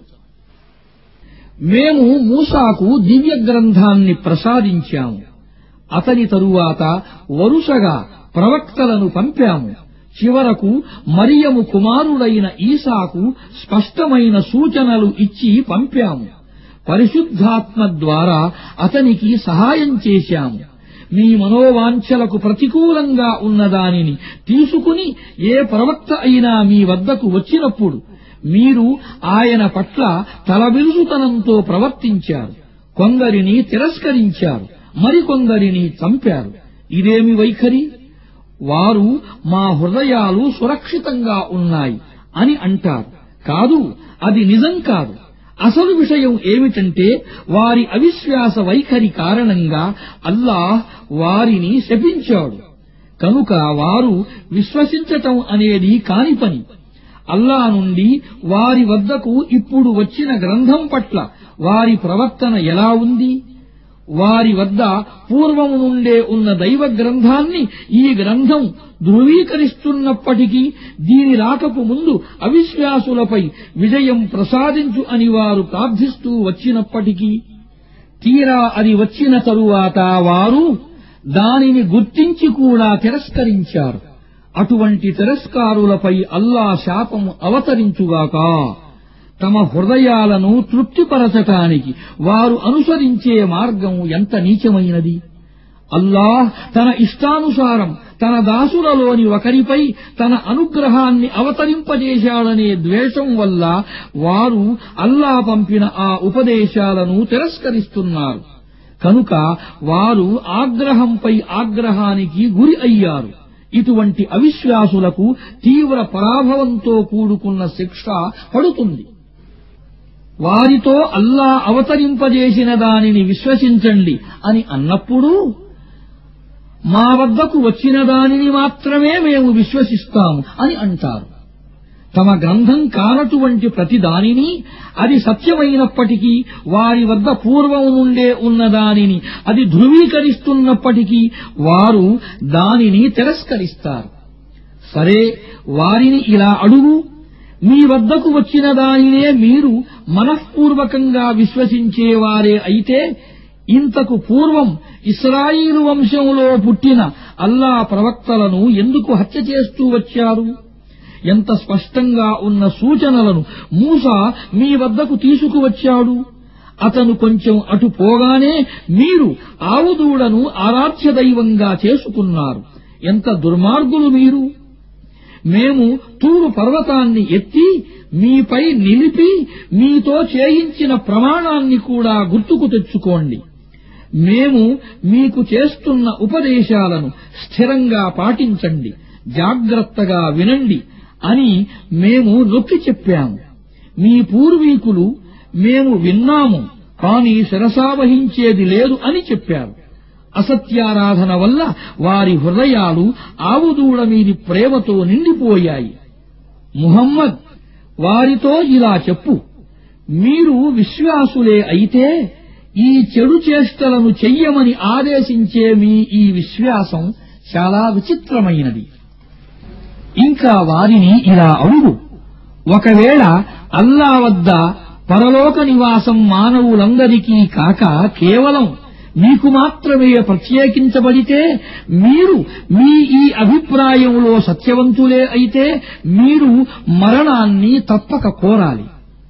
మేము మూసాకు దివ్య గ్రంథాన్ని ప్రసాదించాము అతని తరువాత వరుసగా ప్రవక్తలను పంపాము చివరకు మరియము కుమారుడైన ఈసాకు స్పష్టమైన సూచనలు ఇచ్చి పంపాము పరిశుద్ధాత్మ ద్వారా అతనికి సహాయం చేశాము మీ మనోవాంఛలకు ప్రతికూలంగా ఉన్నదానిని తీసుకుని ఏ ప్రవక్త అయినా మీ వద్దకు వచ్చినప్పుడు మీరు ఆయన పట్ల తలబిరుసుతనంతో ప్రవర్తించారు కొందరిని తిరస్కరించారు మరికొందరిని చంపారు ఇదేమి వైఖరి వారు మా హృదయాలు సురక్షితంగా ఉన్నాయి అని అంటారు కాదు అది నిజం కాదు అసలు విషయం ఏమిటంటే వారి అవిశ్వాస వైఖరి కారణంగా అల్లాహ్ వారిని శపించాడు కనుక వారు విశ్వసించటం అనేది కాని పని అల్లా నుండి వారి వద్దకు ఇప్పుడు వచ్చిన గ్రంథం పట్ల వారి ప్రవర్తన ఎలా ఉంది వారి వద్ద పూర్వము నుండే ఉన్న దైవ గ్రంథాన్ని ఈ గ్రంథం ధృవీకరిస్తున్నప్పటికీ దీని రాకకు ముందు అవిశ్వాసులపై విజయం ప్రసాదించు అని వారు ప్రార్థిస్తూ వచ్చినప్పటికీ తీరా అది వచ్చిన తరువాత వారు దానిని గుర్తించి కూడా తిరస్కరించారు అటువంటి తిరస్కారులపై అల్లా శాపము అవతరించుగాక తమ హృదయాలను తృప్తిపరచటానికి వారు అనుసరించే మార్గం ఎంత నీచమైనది అల్లాహ్ తన ఇష్టానుసారం తన దాసులలోని ఒకరిపై తన అనుగ్రహాన్ని అవతరింపజేశాడనే ద్వేషం వల్ల వారు అల్లా పంపిన ఆ ఉపదేశాలను తిరస్కరిస్తున్నారు కనుక వారు ఆగ్రహంపై ఆగ్రహానికి గురి అయ్యారు ఇటువంటి అవిశ్వాసులకు తీవ్ర పరాభవంతో కూడుకున్న శిక్ష పడుతుంది వారితో అల్లా అవతరింపజేసిన దానిని విశ్వసించండి అని అన్నప్పుడు మా వద్దకు వచ్చిన దానిని మాత్రమే మేము విశ్వసిస్తాము అని అంటారు తమ గ్రంథం కానటువంటి ప్రతి దానిని అది సత్యమైనప్పటికీ వారి వద్ద పూర్వం నుండే ఉన్న దానిని అది ధృవీకరిస్తున్నప్పటికీ వారు దానిని తిరస్కరిస్తారు సరే వారిని ఇలా అడుగు మీ వద్దకు వచ్చిన దానినే మీరు మనఃపూర్వకంగా విశ్వసించేవారే అయితే ఇంతకు పూర్వం ఇస్రాయిలు వంశంలో పుట్టిన అల్లా ప్రవక్తలను ఎందుకు హత్య చేస్తూ వచ్చారు ఎంత స్పష్టంగా ఉన్న సూచనలను మూస మీ వద్దకు తీసుకువచ్చాడు అతను కొంచెం అటు పోగానే మీరు ఆవుదూడను ఆరాధ్య దైవంగా చేసుకున్నారు ఎంత దుర్మార్గులు మీరు మేము తూరు పర్వతాన్ని ఎత్తి మీపై నిలిపి మీతో చేయించిన ప్రమాణాన్ని కూడా గుర్తుకు తెచ్చుకోండి మేము మీకు చేస్తున్న ఉపదేశాలను స్థిరంగా పాటించండి జాగ్రత్తగా వినండి అని మేము నొక్కి చెప్పాము మీ పూర్వీకులు మేము విన్నాము కాని శిరసావహించేది లేదు అని చెప్పారు అసత్యారాధన వల్ల వారి హృదయాలు ఆవుదూడ మీది ప్రేమతో నిండిపోయాయి ముహమ్మద్ వారితో ఇలా చెప్పు మీరు విశ్వాసులే అయితే ఈ చెడు చేష్టలను చెయ్యమని ఆదేశించే మీ ఈ విశ్వాసం చాలా విచిత్రమైనది ఇంకా వారిని ఇలా అడుగు ఒకవేళ అల్లా వద్ద పరలోక నివాసం మానవులందరికీ కాక కేవలం మీకు మాత్రమే ప్రత్యేకించబడితే మీరు మీ ఈ అభిప్రాయంలో సత్యవంతులే అయితే మీరు మరణాన్ని తప్పక కోరాలి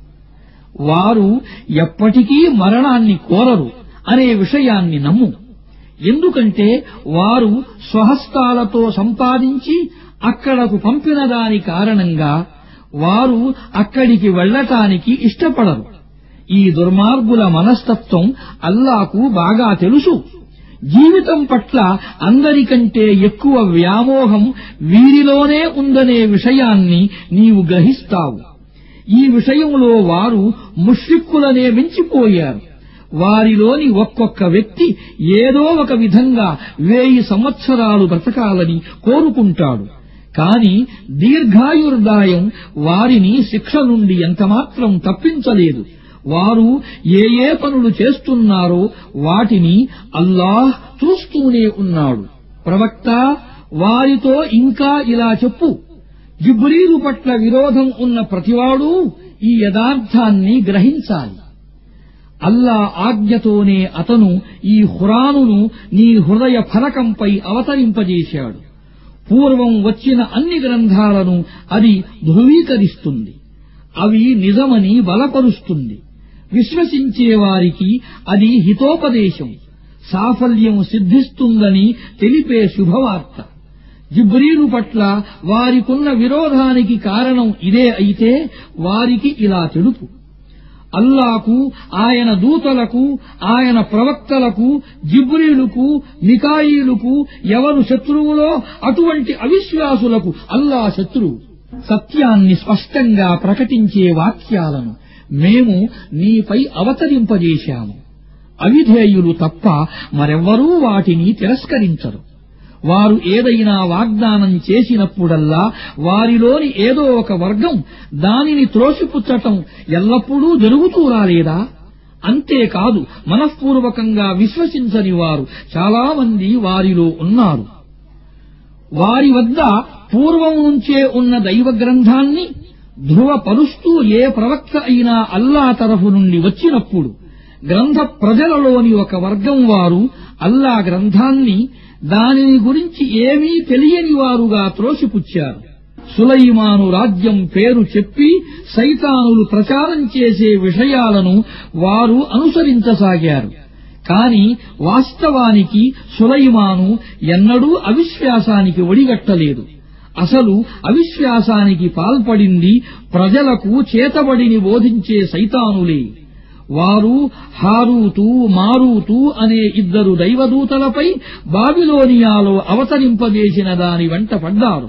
వారు ఎప్పటికీ మరణాన్ని కోరరు అనే విషయాన్ని నమ్ము ఎందుకంటే వారు స్వహస్తాలతో సంపాదించి అక్కడకు పంపిన దాని కారణంగా వారు అక్కడికి వెళ్లటానికి ఇష్టపడరు ఈ దుర్మార్గుల మనస్తత్వం అల్లాకు బాగా తెలుసు జీవితం పట్ల అందరికంటే ఎక్కువ వ్యామోహం వీరిలోనే ఉందనే విషయాన్ని నీవు గ్రహిస్తావు ఈ విషయంలో వారు ముష్రిక్కులనే మించిపోయారు వారిలోని ఒక్కొక్క వ్యక్తి ఏదో ఒక విధంగా వేయి సంవత్సరాలు బ్రతకాలని కోరుకుంటాడు కాని దీర్ఘాయుర్దాయం వారిని శిక్ష నుండి ఎంతమాత్రం తప్పించలేదు వారు ఏ ఏ పనులు చేస్తున్నారో వాటిని అల్లాహ్ చూస్తూనే ఉన్నాడు ప్రవక్త వారితో ఇంకా ఇలా చెప్పు జిబ్రీలు పట్ల విరోధం ఉన్న ప్రతివాడు ఈ యథార్థాన్ని గ్రహించాలి అల్లా ఆజ్ఞతోనే అతను ఈ హురానును నీ హృదయ ఫలకంపై అవతరింపజేశాడు పూర్వం వచ్చిన అన్ని గ్రంథాలను అది ధృవీకరిస్తుంది అవి నిజమని బలపరుస్తుంది విశ్వసించే వారికి అది హితోపదేశం సాఫల్యం సిద్ధిస్తుందని తెలిపే శుభవార్త జిబ్రీలు పట్ల వారికున్న విరోధానికి కారణం ఇదే అయితే వారికి ఇలా తెలుపు అల్లాకు ఆయన దూతలకు ఆయన ప్రవక్తలకు జిబ్రీలుకు మికాయిలుకు ఎవరు శత్రువులో అటువంటి అవిశ్వాసులకు అల్లా శత్రువు సత్యాన్ని స్పష్టంగా ప్రకటించే వాక్యాలను మేము నీపై అవతరింపజేశాము అవిధేయులు తప్ప మరెవ్వరూ వాటిని తిరస్కరించరు వారు ఏదైనా వాగ్దానం చేసినప్పుడల్లా వారిలోని ఏదో ఒక వర్గం దానిని త్రోసిపుచ్చటం ఎల్లప్పుడూ జరుగుతూ రాలేదా అంతేకాదు మనఃపూర్వకంగా విశ్వసించని వారు చాలామంది వారిలో ఉన్నారు వారి వద్ద పూర్వం నుంచే ఉన్న దైవ గ్రంథాన్ని ధృవపరుస్తూ ఏ ప్రవక్త అయినా అల్లా తరఫు నుండి వచ్చినప్పుడు గ్రంథ ప్రజలలోని ఒక వర్గం వారు అల్లా గ్రంథాన్ని దానిని గురించి ఏమీ తెలియని వారుగా త్రోసిపుచ్చారు సులైమాను రాజ్యం పేరు చెప్పి సైతానులు ప్రచారం చేసే విషయాలను వారు అనుసరించసాగారు కాని వాస్తవానికి సులైమాను ఎన్నడూ అవిశ్వాసానికి ఒడిగట్టలేదు అసలు అవిశ్వాసానికి పాల్పడింది ప్రజలకు చేతబడిని బోధించే సైతానులే వారు హారూతు మారూతు అనే ఇద్దరు దైవదూతలపై బాబిలోనియాలో అవతరింపజేసిన దాని వెంట పడ్డారు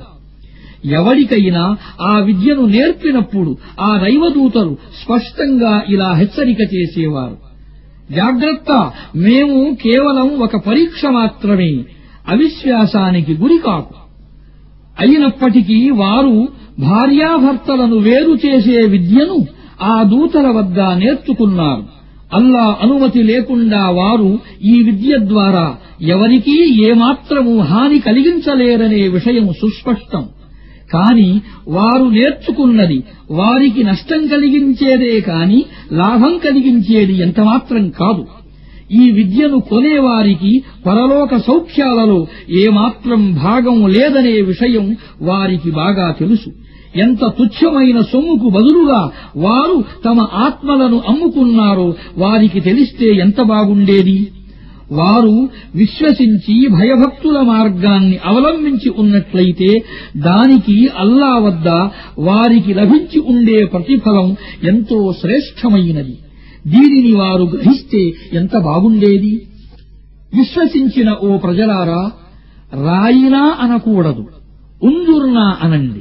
ఎవరికైనా ఆ విద్యను నేర్పినప్పుడు ఆ దైవదూతలు స్పష్టంగా ఇలా హెచ్చరిక చేసేవారు జాగ్రత్త మేము కేవలం ఒక పరీక్ష మాత్రమే అవిశ్వాసానికి గురికాకు అయినప్పటికీ వారు భార్యాభర్తలను వేరు చేసే విద్యను ఆ దూతల వద్ద నేర్చుకున్నారు అల్లా అనుమతి లేకుండా వారు ఈ విద్య ద్వారా ఎవరికీ ఏమాత్రము హాని కలిగించలేరనే విషయం సుస్పష్టం కాని వారు నేర్చుకున్నది వారికి నష్టం కలిగించేదే కాని లాభం కలిగించేది ఎంతమాత్రం కాదు ఈ విద్యను కొనేవారికి పరలోక సౌఖ్యాలలో ఏమాత్రం భాగం లేదనే విషయం వారికి బాగా తెలుసు ఎంత తుచ్చమైన సొమ్ముకు బదులుగా వారు తమ ఆత్మలను అమ్ముకున్నారో వారికి తెలిస్తే ఎంత బాగుండేది వారు విశ్వసించి భయభక్తుల మార్గాన్ని అవలంబించి ఉన్నట్లయితే దానికి అల్లా వద్ద వారికి లభించి ఉండే ప్రతిఫలం ఎంతో శ్రేష్టమైనది దీనిని వారు గ్రహిస్తే ఎంత బాగుండేది విశ్వసించిన ఓ ప్రజలారా రాయినా అనకూడదు ఉంజుర్నా అనండి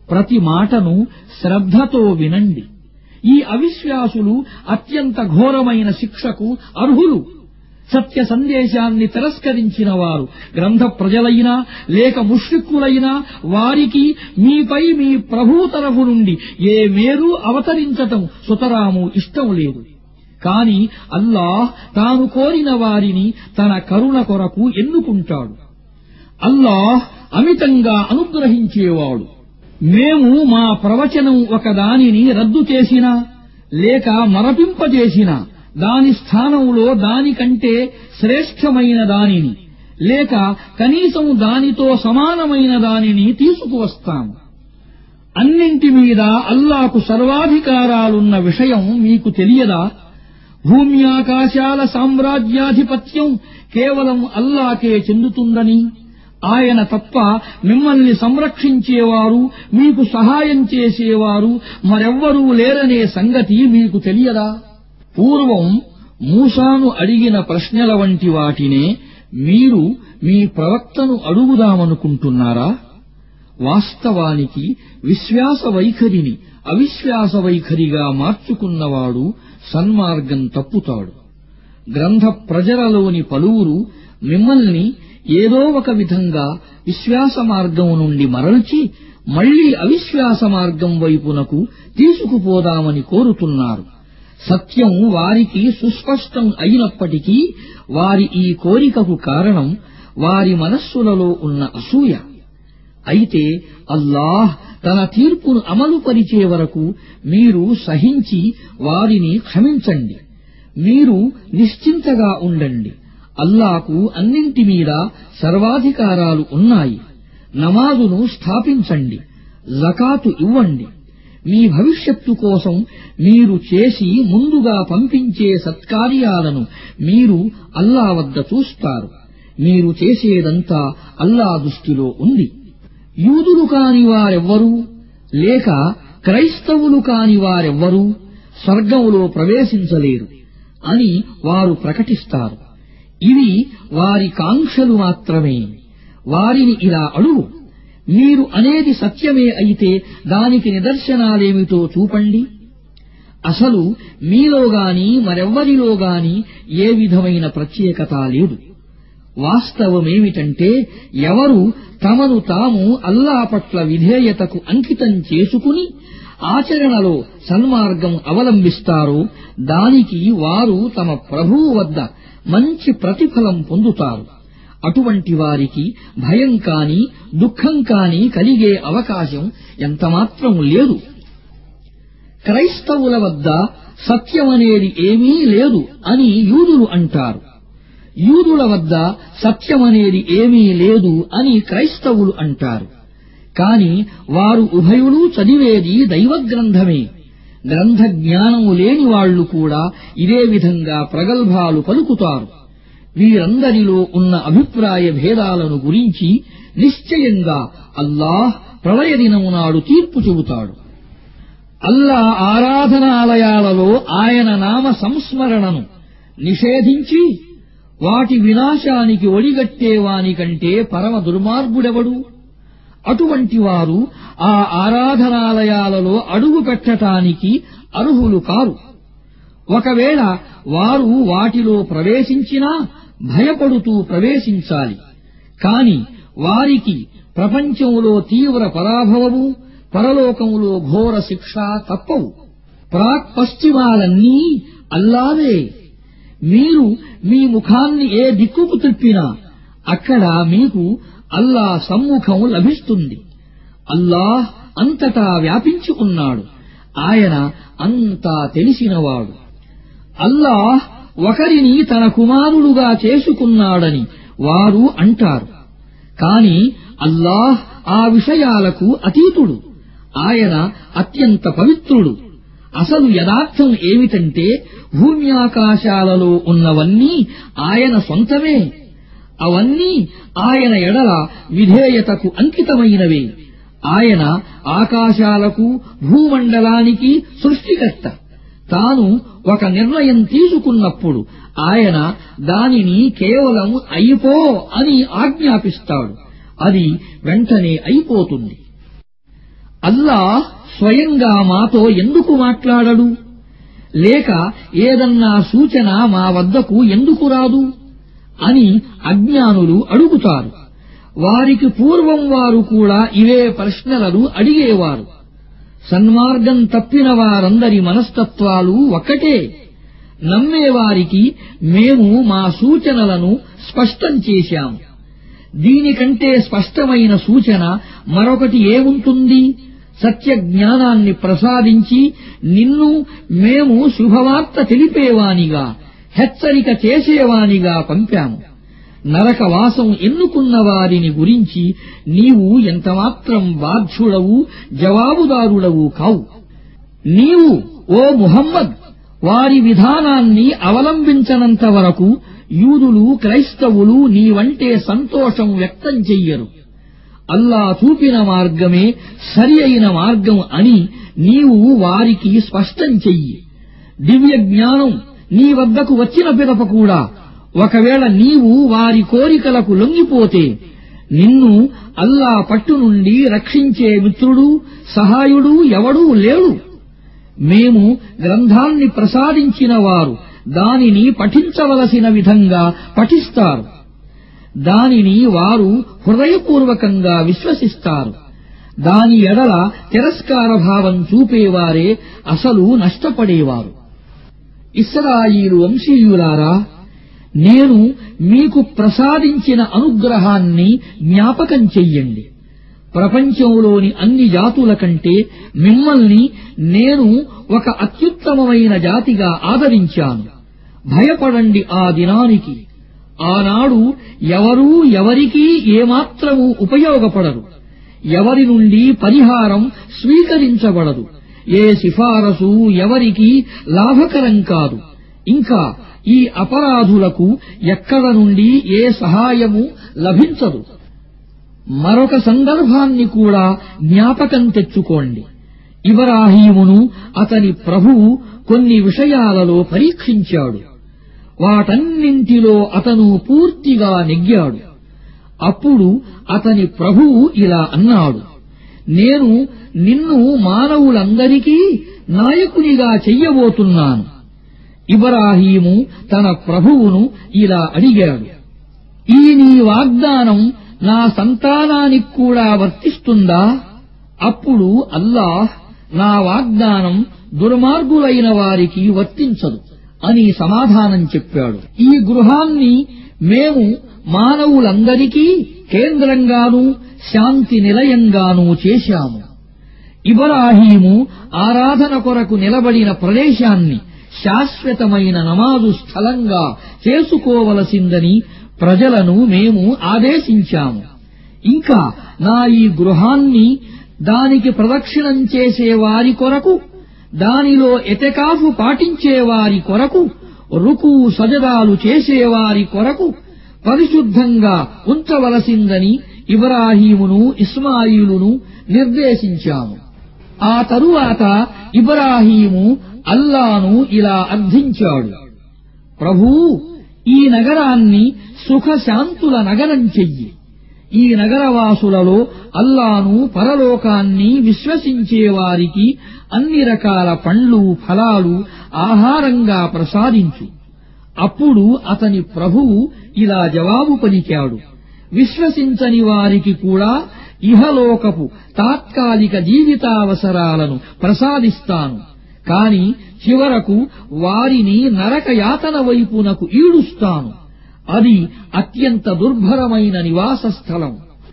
ప్రతి మాటను శ్రద్ధతో వినండి ఈ అవిశ్వాసులు అత్యంత ఘోరమైన శిక్షకు అర్హులు సత్య సందేశాన్ని తిరస్కరించిన వారు గ్రంథ ప్రజలైనా లేక ముష్రిక్కులైనా వారికి మీపై మీ ప్రభు తరఫు నుండి ఏ మేలు అవతరించటం సుతరాము ఇష్టం లేదు కాని అల్లాహ్ తాను కోరిన వారిని తన కరుణ కొరకు ఎన్నుకుంటాడు అల్లాహ్ అమితంగా అనుగ్రహించేవాడు మేము మా ప్రవచనం ఒక దానిని రద్దు చేసినా లేక మరపింపజేసినా దాని స్థానంలో దానికంటే శ్రేష్టమైన దానిని లేక కనీసం దానితో సమానమైన దానిని తీసుకువస్తాము అన్నింటి మీద అల్లాకు సర్వాధికారాలున్న విషయం మీకు తెలియదా భూమ్యాకాశాల సామ్రాజ్యాధిపత్యం కేవలం అల్లాకే చెందుతుందని ఆయన తప్ప మిమ్మల్ని సంరక్షించేవారు మీకు సహాయం చేసేవారు మరెవ్వరూ లేరనే సంగతి మీకు తెలియదా పూర్వం మూసాను అడిగిన ప్రశ్నల వంటి వాటినే మీరు మీ ప్రవక్తను అడుగుదామనుకుంటున్నారా వాస్తవానికి విశ్వాస వైఖరిని అవిశ్వాస వైఖరిగా మార్చుకున్నవాడు సన్మార్గం తప్పుతాడు గ్రంథ ప్రజలలోని పలువురు మిమ్మల్ని ఏదో ఒక విధంగా విశ్వాస మార్గం నుండి మరల్చి మళ్లీ అవిశ్వాస మార్గం వైపునకు తీసుకుపోదామని కోరుతున్నారు సత్యం వారికి సుస్పష్టం అయినప్పటికీ వారి ఈ కోరికకు కారణం వారి మనస్సులలో ఉన్న అసూయ అయితే అల్లాహ్ తన తీర్పును అమలుపరిచే వరకు మీరు సహించి వారిని క్షమించండి మీరు నిశ్చింతగా ఉండండి అల్లాకు అన్నింటి మీద సర్వాధికారాలు ఉన్నాయి నమాజును స్థాపించండి జకాతు ఇవ్వండి మీ భవిష్యత్తు కోసం మీరు చేసి ముందుగా పంపించే సత్కార్యాలను మీరు అల్లా వద్ద చూస్తారు మీరు చేసేదంతా అల్లా దృష్టిలో ఉంది యూదులు కాని వారెవ్వరూ లేక క్రైస్తవులు కాని వారెవ్వరూ స్వర్గంలో ప్రవేశించలేరు అని వారు ప్రకటిస్తారు ఇవి వారి కాంక్షలు మాత్రమే వారిని ఇలా అడుగు మీరు అనేది సత్యమే అయితే దానికి నిదర్శనాలేమిటో చూపండి అసలు మీలో గాని మరెవ్వరిలో గాని ఏ విధమైన ప్రత్యేకత లేదు వాస్తవమేమిటంటే ఎవరు తమను తాము అల్లా పట్ల విధేయతకు అంకితం చేసుకుని ఆచరణలో సన్మార్గం అవలంబిస్తారో దానికి వారు తమ ప్రభువు వద్ద మంచి ప్రతిఫలం పొందుతారు అటువంటి వారికి భయం కాని దుఃఖం కాని కలిగే అవకాశం ఎంతమాత్రం లేదు క్రైస్తవుల వద్ద సత్యమనేది ఏమీ లేదు అని యూదులు అంటారు యూదుల వద్ద సత్యమనేది ఏమీ లేదు అని క్రైస్తవులు అంటారు కాని వారు ఉభయులూ చదివేది దైవగ్రంథమే గ్రంథ జ్ఞానము లేని వాళ్లు కూడా ఇదే విధంగా ప్రగల్భాలు పలుకుతారు వీరందరిలో ఉన్న అభిప్రాయ భేదాలను గురించి నిశ్చయంగా అల్లాహ్ ప్రళయ దినము నాడు తీర్పు చెబుతాడు అల్లా ఆరాధనాలయాలలో ఆయన నామ సంస్మరణను నిషేధించి వాటి వినాశానికి ఒడిగట్టేవానికంటే పరమ దుర్మార్గుడెవడు అటువంటి వారు ఆ ఆరాధనాలయాలలో అడుగు పెట్టటానికి అర్హులు కారు ఒకవేళ వారు వాటిలో ప్రవేశించినా భయపడుతూ ప్రవేశించాలి కాని వారికి ప్రపంచంలో తీవ్ర పరాభవము పరలోకములో ఘోర శిక్ష తప్పవు ప్రాక్ పశ్చిమాలన్నీ అల్లావే మీరు మీ ముఖాన్ని ఏ దిక్కుకు తిప్పినా అక్కడ మీకు అల్లా సమ్ముఖం లభిస్తుంది అల్లాహ్ అంతటా వ్యాపించి ఉన్నాడు ఆయన అంతా తెలిసినవాడు అల్లాహ్ ఒకరిని తన కుమారులుగా చేసుకున్నాడని వారు అంటారు కాని అల్లాహ్ ఆ విషయాలకు అతీతుడు ఆయన అత్యంత పవిత్రుడు అసలు యథార్థం ఏమిటంటే భూమి ఆకాశాలలో ఉన్నవన్నీ ఆయన సొంతమే అవన్నీ ఆయన ఎడల విధేయతకు అంకితమైనవే ఆయన ఆకాశాలకు భూమండలానికి సృష్టికర్త తాను ఒక నిర్ణయం తీసుకున్నప్పుడు ఆయన దానిని కేవలం అయిపో అని ఆజ్ఞాపిస్తాడు అది వెంటనే అయిపోతుంది అల్లాహ్ స్వయంగా మాతో ఎందుకు మాట్లాడడు లేక ఏదన్నా సూచన మా వద్దకు ఎందుకు రాదు అని అజ్ఞానులు అడుగుతారు వారికి పూర్వం వారు కూడా ఇవే ప్రశ్నలను అడిగేవారు సన్మార్గం తప్పిన వారందరి మనస్తత్వాలు ఒక్కటే నమ్మేవారికి మేము మా సూచనలను స్పష్టం చేశాము దీనికంటే స్పష్టమైన సూచన మరొకటి ఏముంటుంది సత్య జ్ఞానాన్ని ప్రసాదించి నిన్ను మేము శుభవార్త తెలిపేవానిగా హెచ్చరిక చేసేవానిగా పంపాము నరకవాసం ఎన్నుకున్న వారిని గురించి నీవు ఎంతమాత్రం బాధ్యుడవు జవాబుదారుడవు కావు నీవు ఓ ముహమ్మద్ వారి విధానాన్ని అవలంబించనంత వరకు యూదులు క్రైస్తవులు నీవంటే సంతోషం వ్యక్తం చెయ్యరు అల్లా చూపిన మార్గమే సరి అయిన మార్గం అని నీవు వారికి స్పష్టం చెయ్యి దివ్య జ్ఞానం నీ వద్దకు వచ్చిన పిదప కూడా ఒకవేళ నీవు వారి కోరికలకు లొంగిపోతే నిన్ను అల్లా పట్టు నుండి రక్షించే మిత్రుడు సహాయుడు ఎవడూ లేడు మేము గ్రంథాన్ని ప్రసాదించిన వారు దానిని పఠించవలసిన విధంగా పఠిస్తారు దానిని వారు హృదయపూర్వకంగా విశ్వసిస్తారు దాని ఎడల తిరస్కార భావం చూపేవారే అసలు నష్టపడేవారు ఇస్రాయిలు వంశీయులారా నేను మీకు ప్రసాదించిన అనుగ్రహాన్ని జ్ఞాపకం చెయ్యండి ప్రపంచంలోని అన్ని జాతుల కంటే మిమ్మల్ని నేను ఒక అత్యుత్తమమైన జాతిగా ఆదరించాను భయపడండి ఆ దినానికి ఆనాడు ఎవరూ ఎవరికీ ఏమాత్రమూ ఉపయోగపడరు ఎవరి నుండి పరిహారం స్వీకరించబడదు ఏ సిఫారసు ఎవరికీ లాభకరం కాదు ఇంకా ఈ అపరాధులకు ఎక్కడ నుండి ఏ సహాయము లభించదు మరొక సందర్భాన్ని కూడా జ్ఞాపకం తెచ్చుకోండి ఇబ్రాహీమును అతని ప్రభువు కొన్ని విషయాలలో పరీక్షించాడు వాటన్నింటిలో అతను పూర్తిగా నెగ్గాడు అప్పుడు అతని ప్రభువు ఇలా అన్నాడు నేను నిన్ను మానవులందరికీ నాయకునిగా చెయ్యబోతున్నాను ఇబ్రాహీము తన ప్రభువును ఇలా అడిగాడు ఈ నీ వాగ్దానం నా సంతానానికి కూడా వర్తిస్తుందా అప్పుడు అల్లాహ్ నా వాగ్దానం దుర్మార్గులైన వారికి వర్తించదు అని సమాధానం చెప్పాడు ఈ గృహాన్ని మేము మానవులందరికీ కేంద్రంగానూ శాంతి నిలయంగానూ చేశాము ఇబ్రాహీము ఆరాధన కొరకు నిలబడిన ప్రదేశాన్ని శాశ్వతమైన నమాజు స్థలంగా చేసుకోవలసిందని ప్రజలను మేము ఆదేశించాము ఇంకా నా ఈ గృహాన్ని దానికి ప్రదక్షిణం చేసే వారి కొరకు దానిలో ఎతకాఫు పాటించేవారి కొరకు రుకు సజదాలు చేసేవారి కొరకు పరిశుద్ధంగా ఉంచవలసిందని ఇబ్రాహీమును ఇస్మాయిలును నిర్దేశించాము ఆ తరువాత ఇబ్రాహీము అల్లాను ఇలా అర్థించాడు ప్రభూ ఈ నగరాన్ని సుఖశాంతుల నగరం చెయ్యి ఈ నగరవాసులలో అల్లాను పరలోకాన్ని విశ్వసించే వారికి అన్ని రకాల పండ్లు ఫలాలు ఆహారంగా ప్రసాదించు అప్పుడు అతని ప్రభువు ఇలా జవాబు పలికాడు విశ్వసించని వారికి కూడా ఇహలోకపు తాత్కాలిక జీవితావసరాలను ప్రసాదిస్తాను కాని చివరకు వారిని నరకయాతన వైపునకు ఈడుస్తాను అది అత్యంత దుర్భరమైన నివాస స్థలం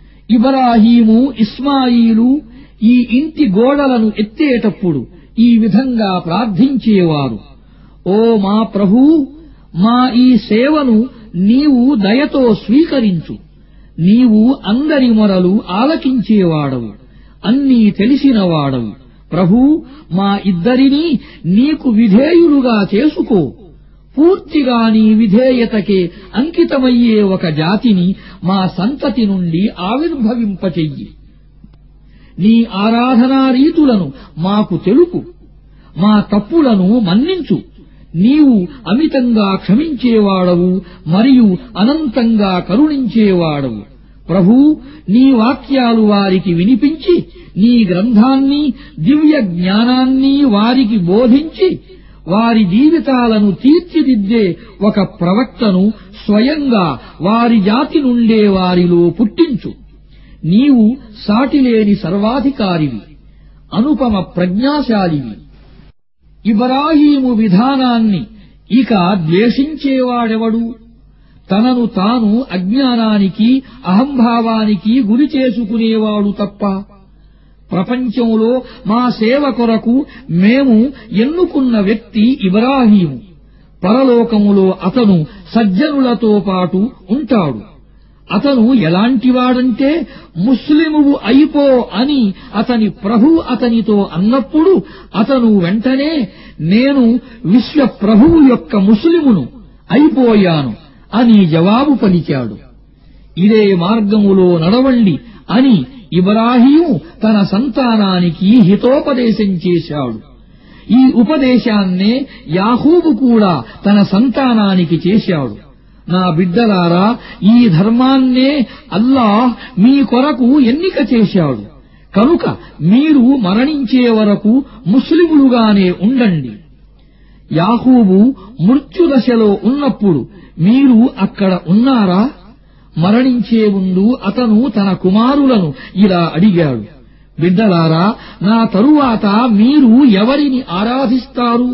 ఇబ్రాహీము ఇస్మాయిలు ఈ ఇంటి గోడలను ఎత్తేటప్పుడు ఈ విధంగా ప్రార్థించేవారు ఓ మా ప్రభూ మా ఈ సేవను నీవు దయతో స్వీకరించు నీవు అందరి మొరలు ఆలకించేవాడవు అన్నీ తెలిసినవాడవు ప్రభూ మా ఇద్దరినీ నీకు విధేయులుగా చేసుకో పూర్తిగా నీ విధేయతకే అంకితమయ్యే ఒక జాతిని మా సంతతి నుండి ఆవిర్భవింపచెయ్యి నీ ఆరాధనా రీతులను మాకు తెలుపు మా తప్పులను మన్నించు నీవు అమితంగా క్షమించేవాడవు మరియు అనంతంగా కరుణించేవాడవు ప్రభూ నీ వాక్యాలు వారికి వినిపించి నీ గ్రంథాన్ని దివ్య జ్ఞానాన్ని వారికి బోధించి వారి జీవితాలను తీర్చిదిద్దే ఒక ప్రవక్తను స్వయంగా వారి జాతి నుండే వారిలో పుట్టించు నీవు సాటిలేని సర్వాధికారివి అనుపమ ప్రజ్ఞాశాలివి ఇబ్రాహీము విధానాన్ని ఇక ద్వేషించేవాడెవడు తనను తాను అజ్ఞానానికి అహంభావానికి గురి చేసుకునేవాడు తప్ప ప్రపంచంలో మా సేవ కొరకు మేము ఎన్నుకున్న వ్యక్తి ఇబ్రాహీము పరలోకములో అతను సజ్జనులతో పాటు ఉంటాడు అతను ఎలాంటివాడంటే ముస్లిమువు అయిపో అని అతని ప్రభు అతనితో అన్నప్పుడు అతను వెంటనే నేను విశ్వ ప్రభువు యొక్క ముస్లిమును అయిపోయాను అని జవాబు పలికాడు ఇదే మార్గములో నడవండి అని ఇబ్రాహీము తన సంతానానికి హితోపదేశం చేశాడు ఈ ఉపదేశాన్నే యాహూబు కూడా తన సంతానానికి చేశాడు నా బిడ్డలారా ఈ ధర్మాన్నే అల్లాహ్ మీ కొరకు ఎన్నిక చేశాడు కనుక మీరు మరణించే వరకు ముస్లిములుగానే ఉండండి యాహూబు మృత్యుదశలో ఉన్నప్పుడు మీరు అక్కడ ఉన్నారా మరణించే ముందు అతను తన కుమారులను ఇలా అడిగాడు బిడ్డలారా నా తరువాత మీరు ఎవరిని ఆరాధిస్తారు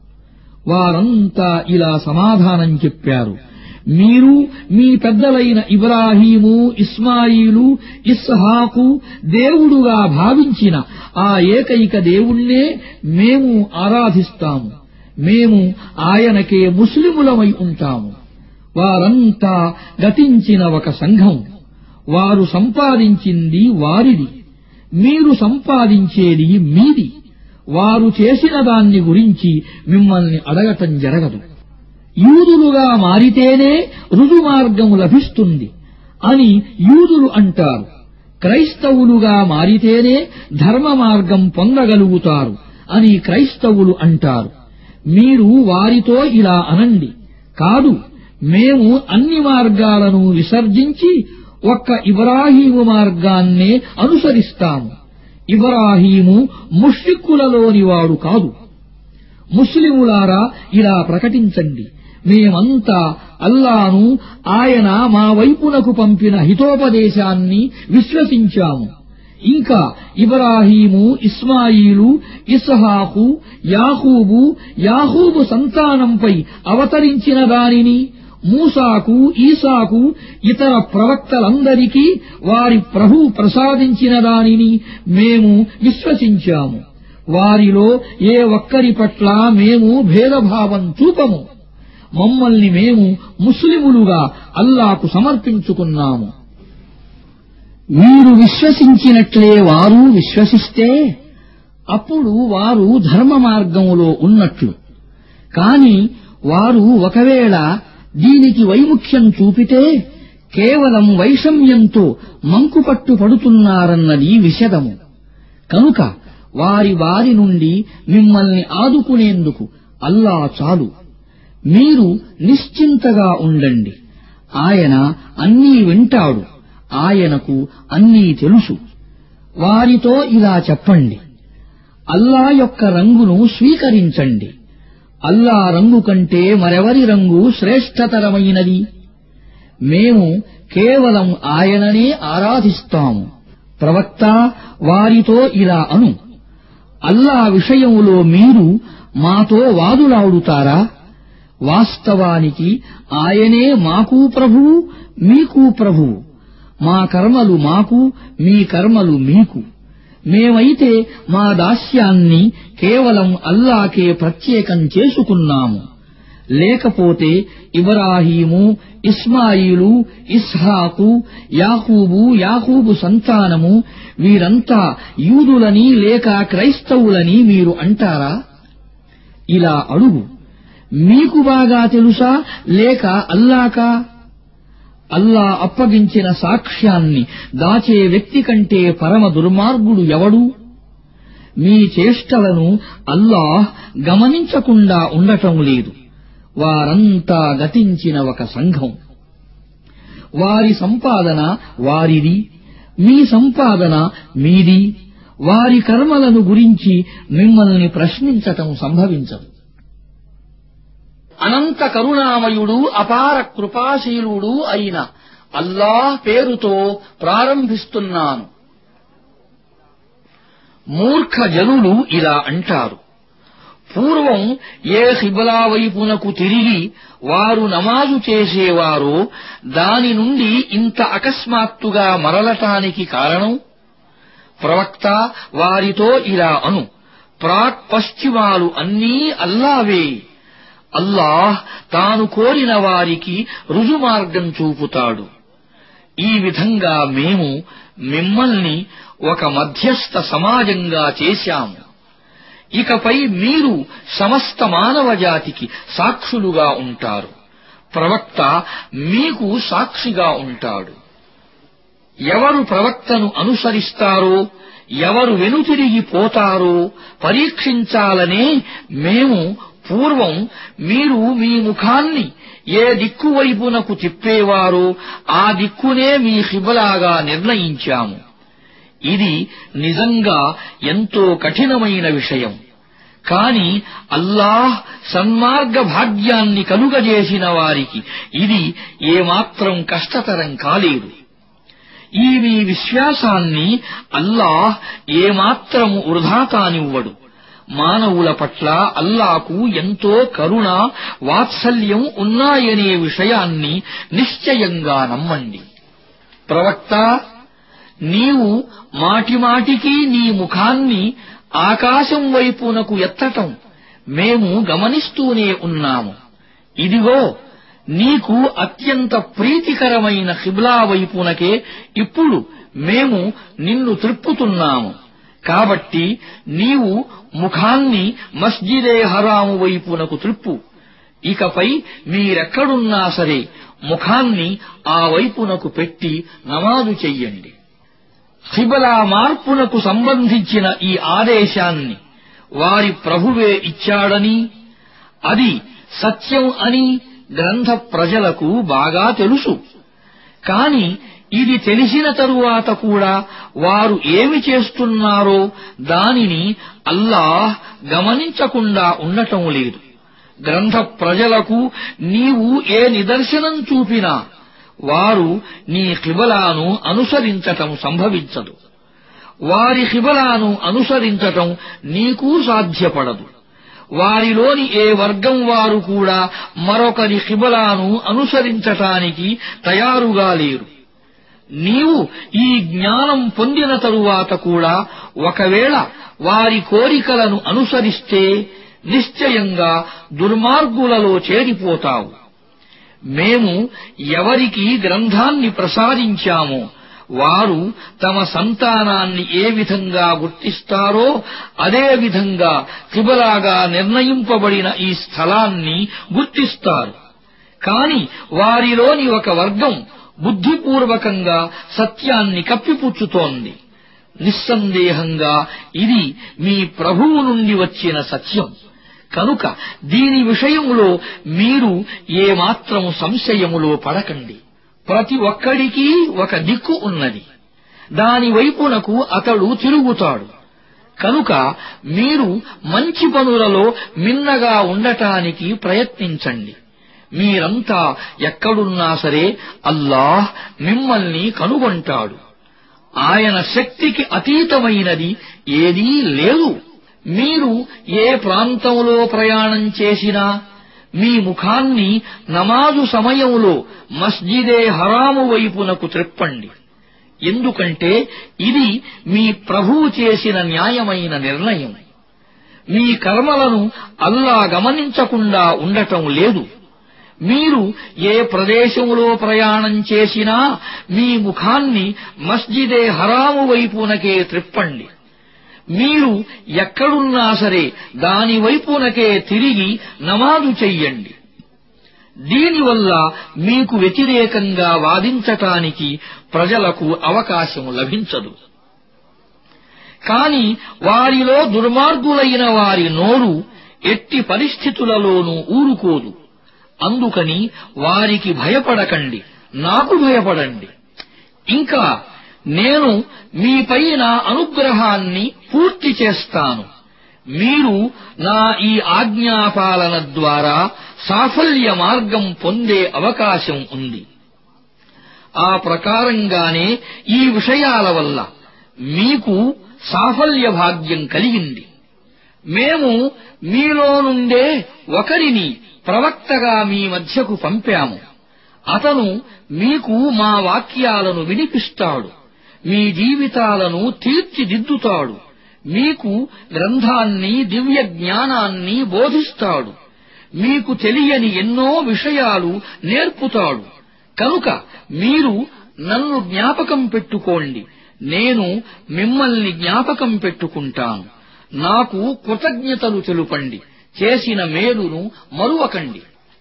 వారంతా ఇలా సమాధానం చెప్పారు మీరు మీ పెద్దలైన ఇబ్రాహీము ఇస్మాయిలు ఇస్హాకు దేవుడుగా భావించిన ఆ ఏకైక దేవుణ్ణే మేము ఆరాధిస్తాము మేము ఆయనకే ముస్లిములమై ఉంటాము వారంతా గతించిన ఒక సంఘం వారు సంపాదించింది వారిది మీరు సంపాదించేది మీది వారు చేసిన దాన్ని గురించి మిమ్మల్ని అడగటం జరగదు యూదులుగా మారితేనే రుజుమార్గము లభిస్తుంది అని యూదులు అంటారు క్రైస్తవులుగా మారితేనే ధర్మ మార్గం పొందగలుగుతారు అని క్రైస్తవులు అంటారు మీరు వారితో ఇలా అనండి కాదు మేము అన్ని మార్గాలను విసర్జించి ఒక్క ఇబ్రాహీము మార్గాన్నే అనుసరిస్తాము ఇబ్రాహీము ముష్రిక్కులలోని వాడు కాదు ముస్లిములారా ఇలా ప్రకటించండి మేమంతా అల్లాను ఆయన మా వైపునకు పంపిన హితోపదేశాన్ని విశ్వసించాము ఇంకా ఇబ్రాహీము ఇస్మాయిలు ఇస్హాకు యాహూబు యాహూబు సంతానంపై అవతరించిన దానిని మూసాకు ఈసాకు ఇతర ప్రవక్తలందరికీ వారి ప్రభు ప్రసాదించిన దానిని మేము విశ్వసించాము వారిలో ఏ ఒక్కరి పట్ల మేము భేదభావం చూపము మమ్మల్ని మేము ముస్లిములుగా అల్లాకు సమర్పించుకున్నాము మీరు విశ్వసించినట్లే వారు విశ్వసిస్తే అప్పుడు వారు ధర్మ మార్గములో ఉన్నట్లు కాని వారు ఒకవేళ దీనికి వైముఖ్యం చూపితే కేవలం వైషమ్యంతో మంకుపట్టు పడుతున్నారన్నది విషదము కనుక వారి వారి నుండి మిమ్మల్ని ఆదుకునేందుకు అల్లా చాలు మీరు నిశ్చింతగా ఉండండి ఆయన అన్నీ వింటాడు ఆయనకు అన్నీ తెలుసు వారితో ఇలా చెప్పండి అల్లా యొక్క రంగును స్వీకరించండి అల్లా రంగు కంటే మరెవరి రంగు శ్రేష్టతరమైనది మేము కేవలం ఆయననే ఆరాధిస్తాము ప్రవక్త వారితో ఇలా అను అల్లా విషయములో మీరు మాతో వాదులాడుతారా వాస్తవానికి ఆయనే మాకు ప్రభువు మీకు ప్రభువు మా కర్మలు మాకు మీ కర్మలు మీకు మేమైతే మా దాస్యాన్ని కేవలం అల్లాకే ప్రత్యేకం చేసుకున్నాము లేకపోతే ఇబ్రాహీము ఇస్మాయిలు ఇస్హాకు యాహూబు యాహూబు సంతానము వీరంతా యూదులని లేక క్రైస్తవులని మీరు అంటారా ఇలా అడుగు మీకు బాగా తెలుసా లేక అల్లాకా అల్లా అప్పగించిన సాక్ష్యాన్ని దాచే వ్యక్తి కంటే పరమ దుర్మార్గుడు ఎవడు మీ చేష్టలను అల్లాహ్ గమనించకుండా ఉండటం లేదు వారంతా గతించిన ఒక సంఘం వారి సంపాదన వారిది మీ సంపాదన మీది వారి కర్మలను గురించి మిమ్మల్ని ప్రశ్నించటం సంభవించదు అనంత కరుణామయుడు అపార కృపాశీలుడు అయిన అల్లాహ్ పేరుతో ప్రారంభిస్తున్నాను మూర్ఖ జనులు ఇలా అంటారు పూర్వం ఏ హిబలా వైపునకు తిరిగి వారు నమాజు చేసేవారో దాని నుండి ఇంత అకస్మాత్తుగా మరలటానికి కారణం ప్రవక్త వారితో ఇలా అను ప్రాక్ పశ్చిమాలు అన్నీ అల్లావే అల్లాహ్ తాను కోరిన వారికి రుజుమార్గం చూపుతాడు ఈ విధంగా మేము మిమ్మల్ని ఒక మధ్యస్థ సమాజంగా చేశాము ఇకపై మీరు సమస్త మానవ జాతికి సాక్షులుగా ఉంటారు ప్రవక్త మీకు సాక్షిగా ఉంటాడు ఎవరు ప్రవక్తను అనుసరిస్తారో ఎవరు వెనుతిరిగి పోతారో పరీక్షించాలనే మేము పూర్వం మీరు మీ ముఖాన్ని ఏ దిక్కు వైపునకు తిప్పేవారో ఆ దిక్కునే మీ హిబలాగా నిర్ణయించాము ఇది నిజంగా ఎంతో కఠినమైన విషయం కాని అల్లాహ్ సన్మార్గ భాగ్యాన్ని కలుగజేసిన వారికి ఇది ఏమాత్రం కష్టతరం కాలేదు ఈ మీ విశ్వాసాన్ని అల్లాహ్ ఏమాత్రము వృధా కానివ్వడు మానవుల పట్ల అల్లాకు ఎంతో కరుణ వాత్సల్యం ఉన్నాయనే విషయాన్ని నిశ్చయంగా నమ్మండి ప్రవక్త నీవు మాటిమాటికి నీ ముఖాన్ని ఆకాశం వైపునకు ఎత్తటం మేము గమనిస్తూనే ఉన్నాము ఇదిగో నీకు అత్యంత ప్రీతికరమైన హిబ్లా వైపునకే ఇప్పుడు మేము నిన్ను త్రిప్పుతున్నాము కాబట్టి నీవు ముఖాన్ని మస్జిదే హరాము వైపునకు త్రిప్పు ఇకపై మీరెక్కడున్నా సరే ముఖాన్ని ఆ వైపునకు పెట్టి నమాజు చెయ్యండి హిబలా మార్పునకు సంబంధించిన ఈ ఆదేశాన్ని వారి ప్రభువే ఇచ్చాడని అది సత్యం అని గ్రంథ ప్రజలకు బాగా తెలుసు కాని ఇది తెలిసిన తరువాత కూడా వారు ఏమి చేస్తున్నారో దానిని అల్లాహ్ గమనించకుండా ఉండటం లేదు గ్రంథ ప్రజలకు నీవు ఏ నిదర్శనం చూపినా వారు నీ హిబలాను అనుసరించటం సంభవించదు వారి హిబలాను అనుసరించటం నీకు సాధ్యపడదు వారిలోని ఏ వర్గం వారు కూడా మరొకరి హిబలాను అనుసరించటానికి తయారుగా లేరు నీవు ఈ జ్ఞానం పొందిన తరువాత కూడా ఒకవేళ వారి కోరికలను అనుసరిస్తే నిశ్చయంగా దుర్మార్గులలో చేరిపోతావు మేము ఎవరికి గ్రంథాన్ని ప్రసాదించామో వారు తమ సంతానాన్ని ఏ విధంగా గుర్తిస్తారో అదే విధంగా కిబలాగా నిర్ణయింపబడిన ఈ స్థలాన్ని గుర్తిస్తారు కాని వారిలోని ఒక వర్గం బుద్ధిపూర్వకంగా సత్యాన్ని కప్పిపుచ్చుతోంది నిస్సందేహంగా ఇది మీ ప్రభువు నుండి వచ్చిన సత్యం కనుక దీని విషయంలో మీరు ఏమాత్రం సంశయములో పడకండి ప్రతి ఒక్కడికి ఒక దిక్కు ఉన్నది దాని వైపునకు అతడు తిరుగుతాడు కనుక మీరు మంచి పనులలో మిన్నగా ఉండటానికి ప్రయత్నించండి మీరంతా ఎక్కడున్నా సరే అల్లాహ్ మిమ్మల్ని కనుగొంటాడు ఆయన శక్తికి అతీతమైనది ఏదీ లేదు మీరు ఏ ప్రాంతంలో ప్రయాణం చేసినా మీ ముఖాన్ని నమాజు సమయంలో మస్జిదే హరాము వైపునకు త్రిప్పండి ఎందుకంటే ఇది మీ ప్రభువు చేసిన న్యాయమైన నిర్ణయం మీ కర్మలను అల్లా గమనించకుండా ఉండటం లేదు మీరు ఏ ప్రదేశంలో ప్రయాణం చేసినా మీ ముఖాన్ని మస్జిదే హరాము వైపునకే త్రిప్పండి మీరు ఎక్కడున్నా సరే దాని వైపునకే తిరిగి నమాజు చెయ్యండి దీనివల్ల మీకు వ్యతిరేకంగా వాదించటానికి ప్రజలకు అవకాశం లభించదు కాని వారిలో దుర్మార్గులైన వారి నోరు ఎట్టి పరిస్థితులలోనూ ఊరుకోదు అందుకని వారికి భయపడకండి నాకు భయపడండి ఇంకా నేను మీపై నా అనుగ్రహాన్ని పూర్తి చేస్తాను మీరు నా ఈ ఆజ్ఞాపాలన ద్వారా సాఫల్య మార్గం పొందే అవకాశం ఉంది ఆ ప్రకారంగానే ఈ విషయాల వల్ల మీకు సాఫల్య భాగ్యం కలిగింది మేము మీలో నుండే ఒకరిని ప్రవక్తగా మీ మధ్యకు పంపాము అతను మీకు మా వాక్యాలను వినిపిస్తాడు మీ జీవితాలను తీర్చిదిద్దుతాడు మీకు గ్రంథాన్ని దివ్య జ్ఞానాన్ని బోధిస్తాడు మీకు తెలియని ఎన్నో విషయాలు నేర్పుతాడు కనుక మీరు నన్ను జ్ఞాపకం పెట్టుకోండి నేను మిమ్మల్ని జ్ఞాపకం పెట్టుకుంటాను నాకు కృతజ్ఞతలు తెలుపండి చేసిన మేలును మరువకండి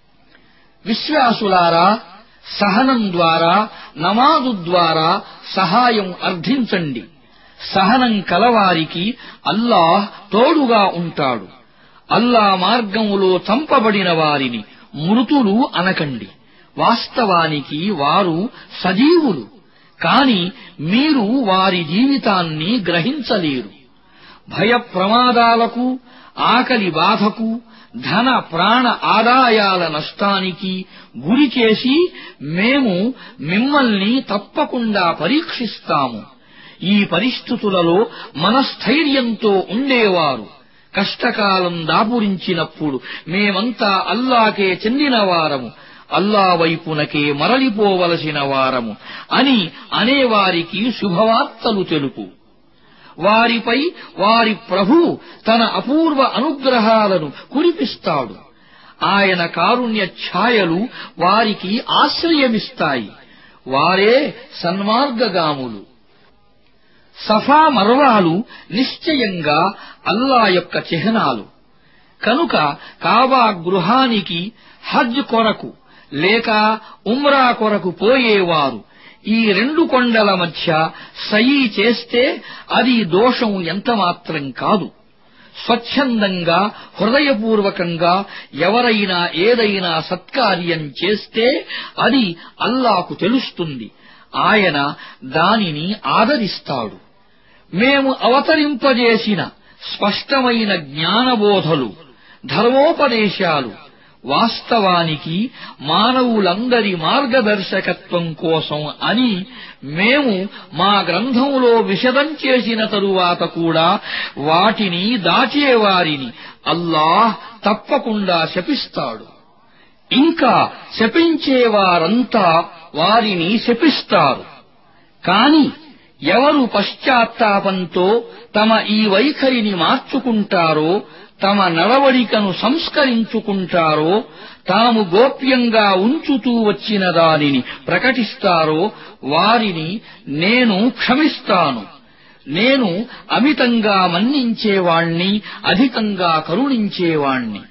విశ్వాసులారా సహనం ద్వారా నమాజు ద్వారా సహాయం అర్థించండి సహనం కలవారికి అల్లాహ్ తోడుగా ఉంటాడు అల్లా మార్గములో చంపబడిన వారిని మృతులు అనకండి వాస్తవానికి వారు సజీవులు కాని మీరు వారి జీవితాన్ని గ్రహించలేరు భయ ప్రమాదాలకు ఆకలి బాధకు ధన ప్రాణ ఆదాయాల నష్టానికి గురి చేసి మేము మిమ్మల్ని తప్పకుండా పరీక్షిస్తాము ఈ పరిస్థితులలో మనస్థైర్యంతో ఉండేవారు కష్టకాలం దాపురించినప్పుడు మేమంతా అల్లాకే చెందిన వారము అల్లా వైపునకే మరలిపోవలసిన వారము అని అనేవారికి శుభవార్తలు తెలుపు వారిపై వారి ప్రభు తన అపూర్వ అనుగ్రహాలను కురిపిస్తాడు ఆయన కారుణ్య ఛాయలు వారికి ఆశ్రయమిస్తాయి వారే సన్మార్గగాములు సఫా మర్వాలు నిశ్చయంగా అల్లా యొక్క చిహ్నాలు కనుక కాబా గృహానికి హజ్ కొరకు లేక ఉమ్రా కొరకు పోయేవారు ఈ రెండు కొండల మధ్య సయీ చేస్తే అది దోషం ఎంతమాత్రం కాదు స్వచ్ఛందంగా హృదయపూర్వకంగా ఎవరైనా ఏదైనా సత్కార్యం చేస్తే అది అల్లాకు తెలుస్తుంది ఆయన దానిని ఆదరిస్తాడు మేము అవతరింపజేసిన స్పష్టమైన జ్ఞానబోధలు ధర్మోపదేశాలు వాస్తవానికి మానవులందరి మార్గదర్శకత్వం కోసం అని మేము మా గ్రంథంలో విషదం చేసిన తరువాత కూడా వాటిని దాచేవారిని అల్లాహ్ తప్పకుండా శపిస్తాడు ఇంకా శపించేవారంతా వారిని శపిస్తారు కాని ఎవరు పశ్చాత్తాపంతో తమ ఈ వైఖరిని మార్చుకుంటారో తమ నడవడికను సంస్కరించుకుంటారో తాము గోప్యంగా ఉంచుతూ వచ్చిన దానిని ప్రకటిస్తారో వారిని నేను క్షమిస్తాను నేను అమితంగా మన్నించేవాణ్ణి అధికంగా కరుణించేవాణ్ణి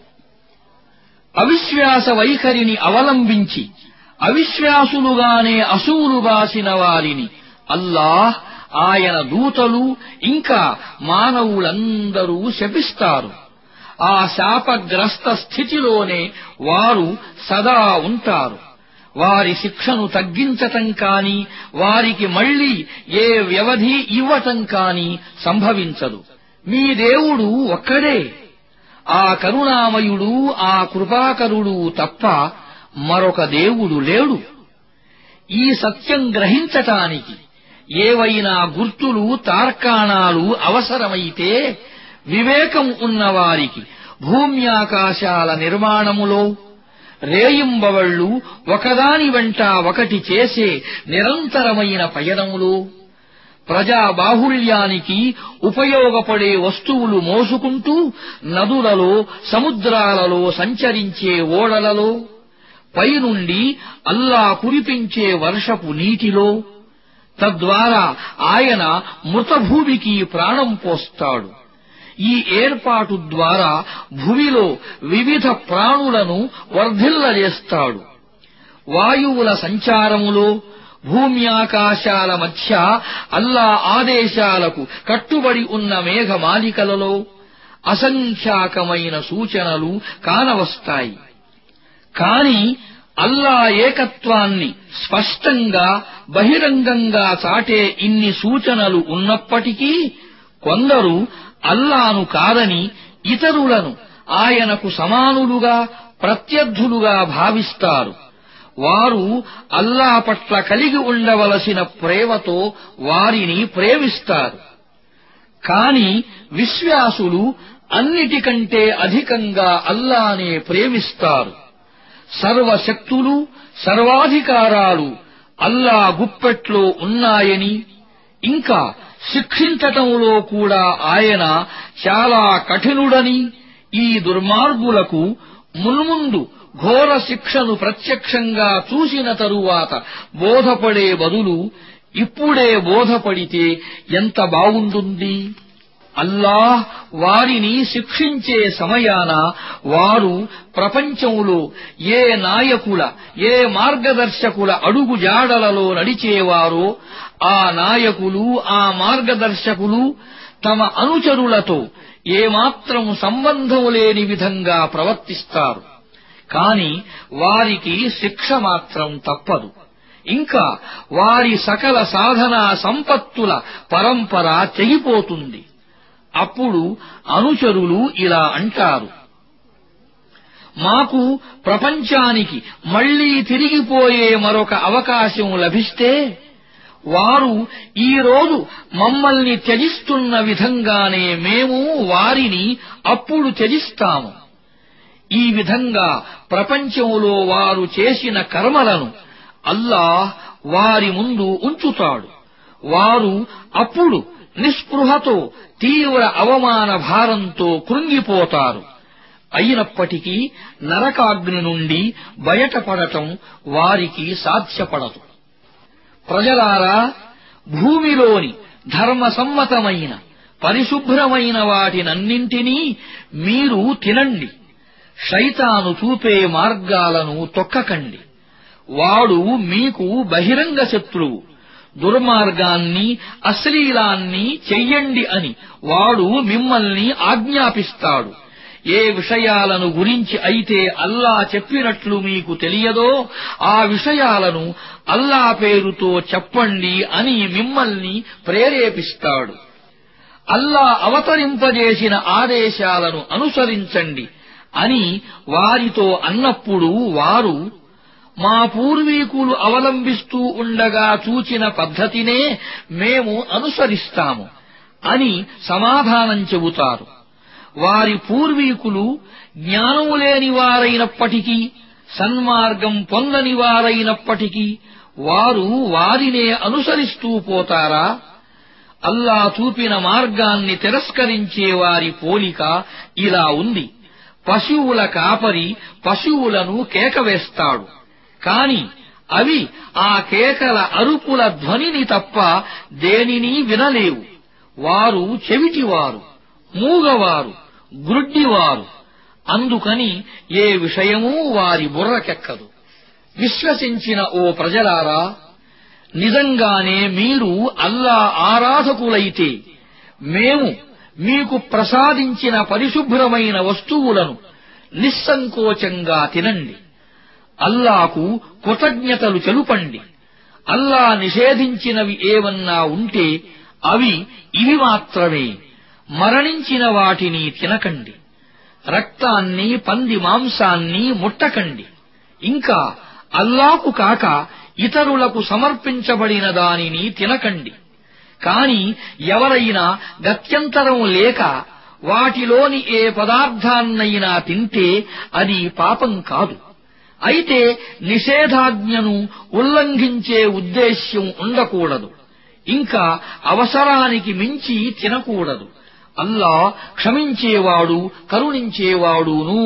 అవిశ్వాస వైఖరిని అవలంబించి అవిశ్వాసులుగానే అసూలు బాసిన వారిని అల్లాహ్ ఆయన దూతలు ఇంకా మానవులందరూ శపిస్తారు ఆ శాపగ్రస్త స్థితిలోనే వారు సదా ఉంటారు వారి శిక్షను తగ్గించటం కాని వారికి మళ్లీ ఏ వ్యవధి ఇవ్వటం కాని సంభవించదు మీ దేవుడు ఒక్కడే ఆ కరుణామయుడు ఆ కృపాకరుడు తప్ప మరొక దేవుడు లేడు ఈ సత్యం గ్రహించటానికి ఏవైనా గుర్తులు తార్కాణాలు అవసరమైతే వివేకం ఉన్నవారికి భూమ్యాకాశాల నిర్మాణములో రేయింబవళ్లు ఒకదాని వెంట ఒకటి చేసే నిరంతరమైన పయనములో ప్రజా బాహుళ్యానికి ఉపయోగపడే వస్తువులు మోసుకుంటూ నదులలో సముద్రాలలో సంచరించే ఓడలలో పైనుండి అల్లా కురిపించే వర్షపు నీటిలో తద్వారా ఆయన మృతభూమికి ప్రాణం పోస్తాడు ఈ ఏర్పాటు ద్వారా భూమిలో వివిధ ప్రాణులను వర్ధిల్లజేస్తాడు వాయువుల సంచారములో భూమ్యాకాశాల మధ్య అల్లా ఆదేశాలకు కట్టుబడి ఉన్న మేఘమాలికలలో అసంఖ్యాకమైన సూచనలు కానవస్తాయి కాని అల్లా ఏకత్వాన్ని స్పష్టంగా బహిరంగంగా చాటే ఇన్ని సూచనలు ఉన్నప్పటికీ కొందరు అల్లాను కాదని ఇతరులను ఆయనకు సమానులుగా ప్రత్యర్థులుగా భావిస్తారు వారు అల్లా పట్ల కలిగి ఉండవలసిన ప్రేమతో వారిని ప్రేమిస్తారు కాని విశ్వాసులు అన్నిటికంటే అధికంగా అల్లానే ప్రేమిస్తారు సర్వశక్తులు సర్వాధికారాలు అల్లా గుప్పెట్లో ఉన్నాయని ఇంకా శిక్షించటంలో కూడా ఆయన చాలా కఠినుడని ఈ దుర్మార్గులకు మున్ముందు ఘోర శిక్షను ప్రత్యక్షంగా చూసిన తరువాత బోధపడే బదులు ఇప్పుడే బోధపడితే ఎంత బాగుంటుంది అల్లాహ్ వారిని శిక్షించే సమయాన వారు ప్రపంచంలో ఏ నాయకుల ఏ మార్గదర్శకుల అడుగు జాడలలో నడిచేవారో ఆ నాయకులు ఆ మార్గదర్శకులు తమ అనుచరులతో ఏమాత్రం సంబంధం లేని విధంగా ప్రవర్తిస్తారు కాని వారికి శిక్ష మాత్రం తప్పదు ఇంకా వారి సకల సాధనా సంపత్తుల పరంపర తెగిపోతుంది అప్పుడు అనుచరులు ఇలా అంటారు మాకు ప్రపంచానికి మళ్లీ తిరిగిపోయే మరొక అవకాశం లభిస్తే వారు ఈరోజు మమ్మల్ని త్యజిస్తున్న విధంగానే మేము వారిని అప్పుడు త్యజిస్తాము ఈ విధంగా ప్రపంచంలో వారు చేసిన కర్మలను అల్లాహ్ వారి ముందు ఉంచుతాడు వారు అప్పుడు నిస్పృహతో తీవ్ర అవమాన భారంతో కృంగిపోతారు అయినప్పటికీ నరకాగ్ని నుండి బయటపడటం వారికి సాధ్యపడదు ప్రజలారా భూమిలోని ధర్మసమ్మతమైన పరిశుభ్రమైన వాటినన్నింటినీ మీరు తినండి శైతాను చూపే మార్గాలను తొక్కకండి వాడు మీకు బహిరంగ శత్రువు దుర్మార్గాన్ని అశ్లీలాన్ని చెయ్యండి అని వాడు మిమ్మల్ని ఆజ్ఞాపిస్తాడు ఏ విషయాలను గురించి అయితే అల్లా చెప్పినట్లు మీకు తెలియదో ఆ విషయాలను అల్లా పేరుతో చెప్పండి అని మిమ్మల్ని ప్రేరేపిస్తాడు అల్లా అవతరింపజేసిన ఆదేశాలను అనుసరించండి అని వారితో అన్నప్పుడు వారు మా పూర్వీకులు అవలంబిస్తూ ఉండగా చూచిన పద్ధతినే మేము అనుసరిస్తాము అని సమాధానం చెబుతారు వారి పూర్వీకులు జ్ఞానము లేని వారైనప్పటికీ సన్మార్గం పొందని వారైనప్పటికీ వారు వారినే అనుసరిస్తూ పోతారా అల్లా చూపిన మార్గాన్ని తిరస్కరించే వారి పోలిక ఇలా ఉంది పశువుల కాపరి పశువులను కేకవేస్తాడు కాని అవి ఆ కేకల అరుపుల ధ్వనిని తప్ప దేనినీ వినలేవు వారు చెవిటివారు మూగవారు గ్రుడ్డివారు అందుకని ఏ విషయమూ వారి బుర్రకెక్కదు విశ్వసించిన ఓ ప్రజలారా నిజంగానే మీరు అల్లా ఆరాధకులైతే మేము మీకు ప్రసాదించిన పరిశుభ్రమైన వస్తువులను నిస్సంకోచంగా తినండి అల్లాకు కృతజ్ఞతలు తెలుపండి అల్లా నిషేధించినవి ఏవన్నా ఉంటే అవి ఇవి మాత్రమే మరణించిన వాటిని తినకండి రక్తాన్ని పంది మాంసాన్ని ముట్టకండి ఇంకా అల్లాకు కాక ఇతరులకు సమర్పించబడిన దానిని తినకండి కాని ఎవరైనా గత్యంతరం లేక వాటిలోని ఏ పదార్థాన్నైనా తింటే అది పాపం కాదు అయితే నిషేధాజ్ఞను ఉల్లంఘించే ఉద్దేశ్యం ఉండకూడదు ఇంకా అవసరానికి మించి తినకూడదు అల్లా క్షమించేవాడు కరుణించేవాడును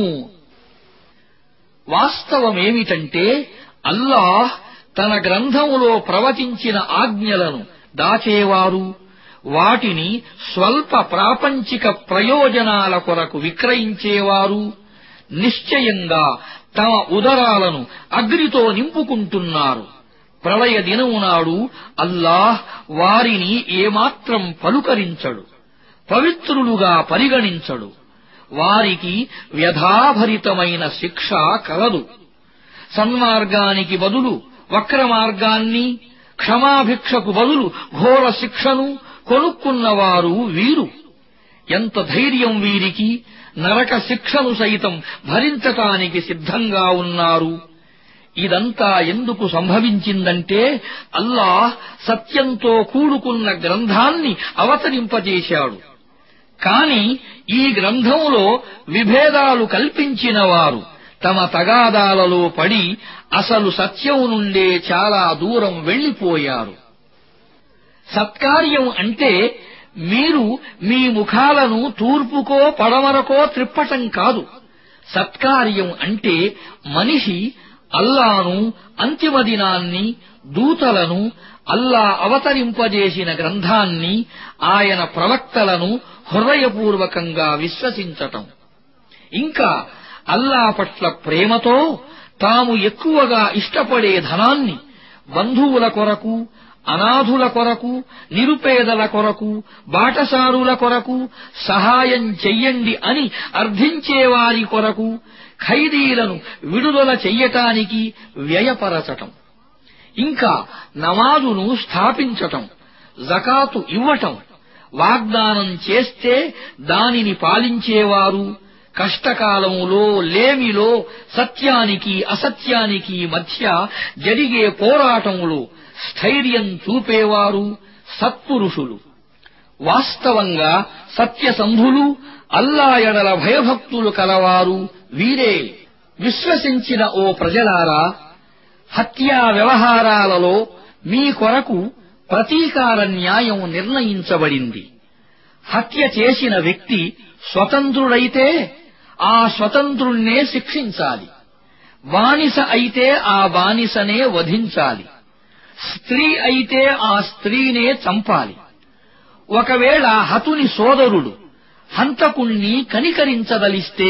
వాస్తవమేమిటంటే అల్లాహ్ తన గ్రంథములో ప్రవచించిన ఆజ్ఞలను దాచేవారు వాటిని స్వల్ప ప్రాపంచిక ప్రయోజనాల కొరకు విక్రయించేవారు నిశ్చయంగా తమ ఉదరాలను అగ్నితో నింపుకుంటున్నారు ప్రళయ దినము నాడు అల్లాహ్ వారిని ఏమాత్రం పలుకరించడు పవిత్రులుగా పరిగణించడు వారికి వ్యధాభరితమైన శిక్ష కలదు సన్మార్గానికి బదులు వక్ర మార్గాన్ని క్షమాభిక్షకు బదులు ఘోర శిక్షను కొనుక్కున్నవారు వీరు ఎంత ధైర్యం వీరికి నరక శిక్షను సైతం భరించటానికి సిద్ధంగా ఉన్నారు ఇదంతా ఎందుకు సంభవించిందంటే అల్లాహ్ సత్యంతో కూడుకున్న గ్రంథాన్ని అవతరింపజేశాడు కాని ఈ గ్రంథంలో విభేదాలు కల్పించిన వారు తమ తగాదాలలో పడి అసలు సత్యం నుండే చాలా దూరం వెళ్లిపోయారు సత్కార్యం అంటే మీరు మీ ముఖాలను తూర్పుకో పడమరకో త్రిప్పటం కాదు సత్కార్యం అంటే మనిషి అల్లాను అంతిమ దినాన్ని దూతలను అల్లా అవతరింపజేసిన గ్రంథాన్ని ఆయన ప్రవక్తలను హృదయపూర్వకంగా విశ్వసించటం ఇంకా అల్లా పట్ల ప్రేమతో తాము ఎక్కువగా ఇష్టపడే ధనాన్ని బంధువుల కొరకు అనాథుల కొరకు నిరుపేదల కొరకు బాటసారుల కొరకు సహాయం చెయ్యండి అని అర్థించేవారి కొరకు ఖైదీలను విడుదల చెయ్యటానికి వ్యయపరచటం ఇంకా నమాజును స్థాపించటం జకాతు ఇవ్వటం వాగ్దానం చేస్తే దానిని పాలించేవారు కష్టకాలంలో లేమిలో సత్యానికి అసత్యానికి మధ్య జరిగే పోరాటంలో స్థైర్యం చూపేవారు సత్పురుషులు వాస్తవంగా సత్యసంధులు అల్లా ఎడల భయభక్తులు కలవారు వీరే విశ్వసించిన ఓ ప్రజలారా హత్యా వ్యవహారాలలో మీ కొరకు ప్రతీకార న్యాయం నిర్ణయించబడింది హత్య చేసిన వ్యక్తి స్వతంత్రుడైతే ఆ స్వతంత్రుణ్ణే శిక్షించాలి బానిస అయితే ఆ బానిసనే వధించాలి స్త్రీ అయితే ఆ స్త్రీనే చంపాలి ఒకవేళ హతుని సోదరుడు హంతకుణ్ణి కనికరించదలిస్తే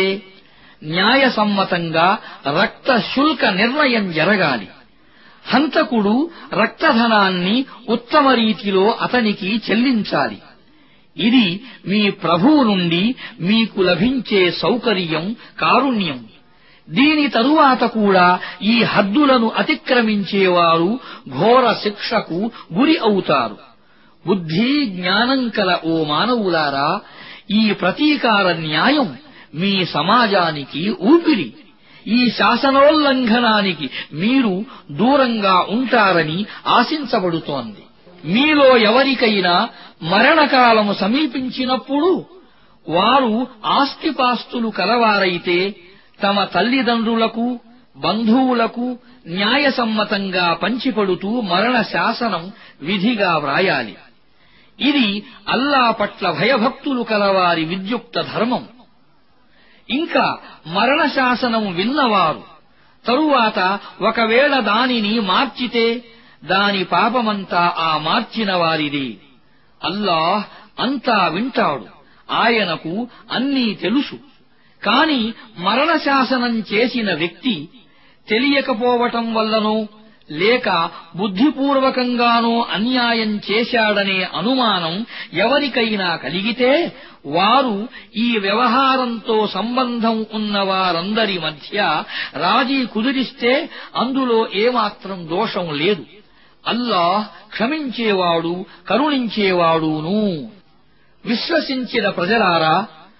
న్యాయసమ్మతంగా రక్త శుల్క నిర్ణయం జరగాలి హంతకుడు రక్తధనాన్ని ఉత్తమ రీతిలో అతనికి చెల్లించాలి ఇది మీ ప్రభువు నుండి మీకు లభించే సౌకర్యం కారుణ్యం దీని తరువాత కూడా ఈ హద్దులను అతిక్రమించేవారు ఘోర శిక్షకు గురి అవుతారు బుద్ధి జ్ఞానం కల ఓ మానవులారా ఈ ప్రతీకార న్యాయం మీ సమాజానికి ఊపిరి ఈ శాసనోల్లంఘనానికి మీరు దూరంగా ఉంటారని ఆశించబడుతోంది మీలో ఎవరికైనా మరణకాలము సమీపించినప్పుడు వారు ఆస్తిపాస్తులు కలవారైతే తమ తల్లిదండ్రులకు బంధువులకు న్యాయసమ్మతంగా పంచిపడుతూ మరణ శాసనం విధిగా వ్రాయాలి ఇది అల్లా పట్ల భయభక్తులు కలవారి విద్యుక్త ధర్మం ఇంకా మరణ శాసనం విన్నవారు తరువాత ఒకవేళ దానిని మార్చితే దాని పాపమంతా ఆ మార్చిన వారిది అల్లాహ్ అంతా వింటాడు ఆయనకు అన్నీ తెలుసు కాని మరణ శాసనం చేసిన వ్యక్తి తెలియకపోవటం వల్లనో లేక బుద్ధిపూర్వకంగానో అన్యాయం చేశాడనే అనుమానం ఎవరికైనా కలిగితే వారు ఈ వ్యవహారంతో సంబంధం ఉన్న వారందరి మధ్య రాజీ కుదిరిస్తే అందులో ఏమాత్రం దోషం లేదు అల్లాహ్ క్షమించేవాడు కరుణించేవాడును విశ్వసించిన ప్రజలారా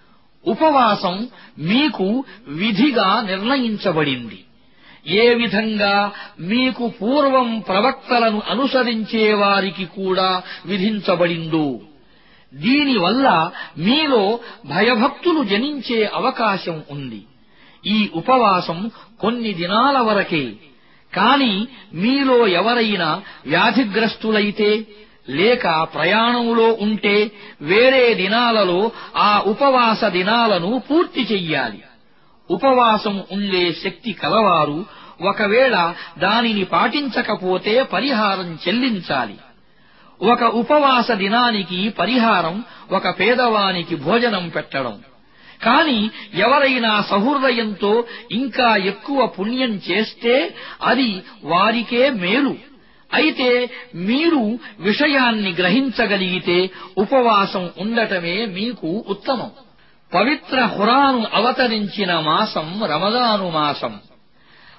ఉపవాసం మీకు విధిగా నిర్ణయించబడింది ఏ విధంగా మీకు పూర్వం ప్రవక్తలను అనుసరించే వారికి కూడా విధించబడిందో దీనివల్ల మీలో భయభక్తులు జనించే అవకాశం ఉంది ఈ ఉపవాసం కొన్ని దినాల వరకే కాని మీలో ఎవరైనా వ్యాధిగ్రస్తులైతే లేక ప్రయాణంలో ఉంటే వేరే దినాలలో ఆ ఉపవాస దినాలను పూర్తి చెయ్యాలి ఉపవాసం ఉండే శక్తి కలవారు ఒకవేళ దానిని పాటించకపోతే పరిహారం చెల్లించాలి ఒక ఉపవాస దినానికి పరిహారం ఒక పేదవానికి భోజనం పెట్టడం కాని ఎవరైనా సహృదయంతో ఇంకా ఎక్కువ పుణ్యం చేస్తే అది వారికే మేలు అయితే మీరు విషయాన్ని గ్రహించగలిగితే ఉపవాసం ఉండటమే మీకు ఉత్తమం పవిత్ర హురాను అవతరించిన మాసం రమదాను మాసం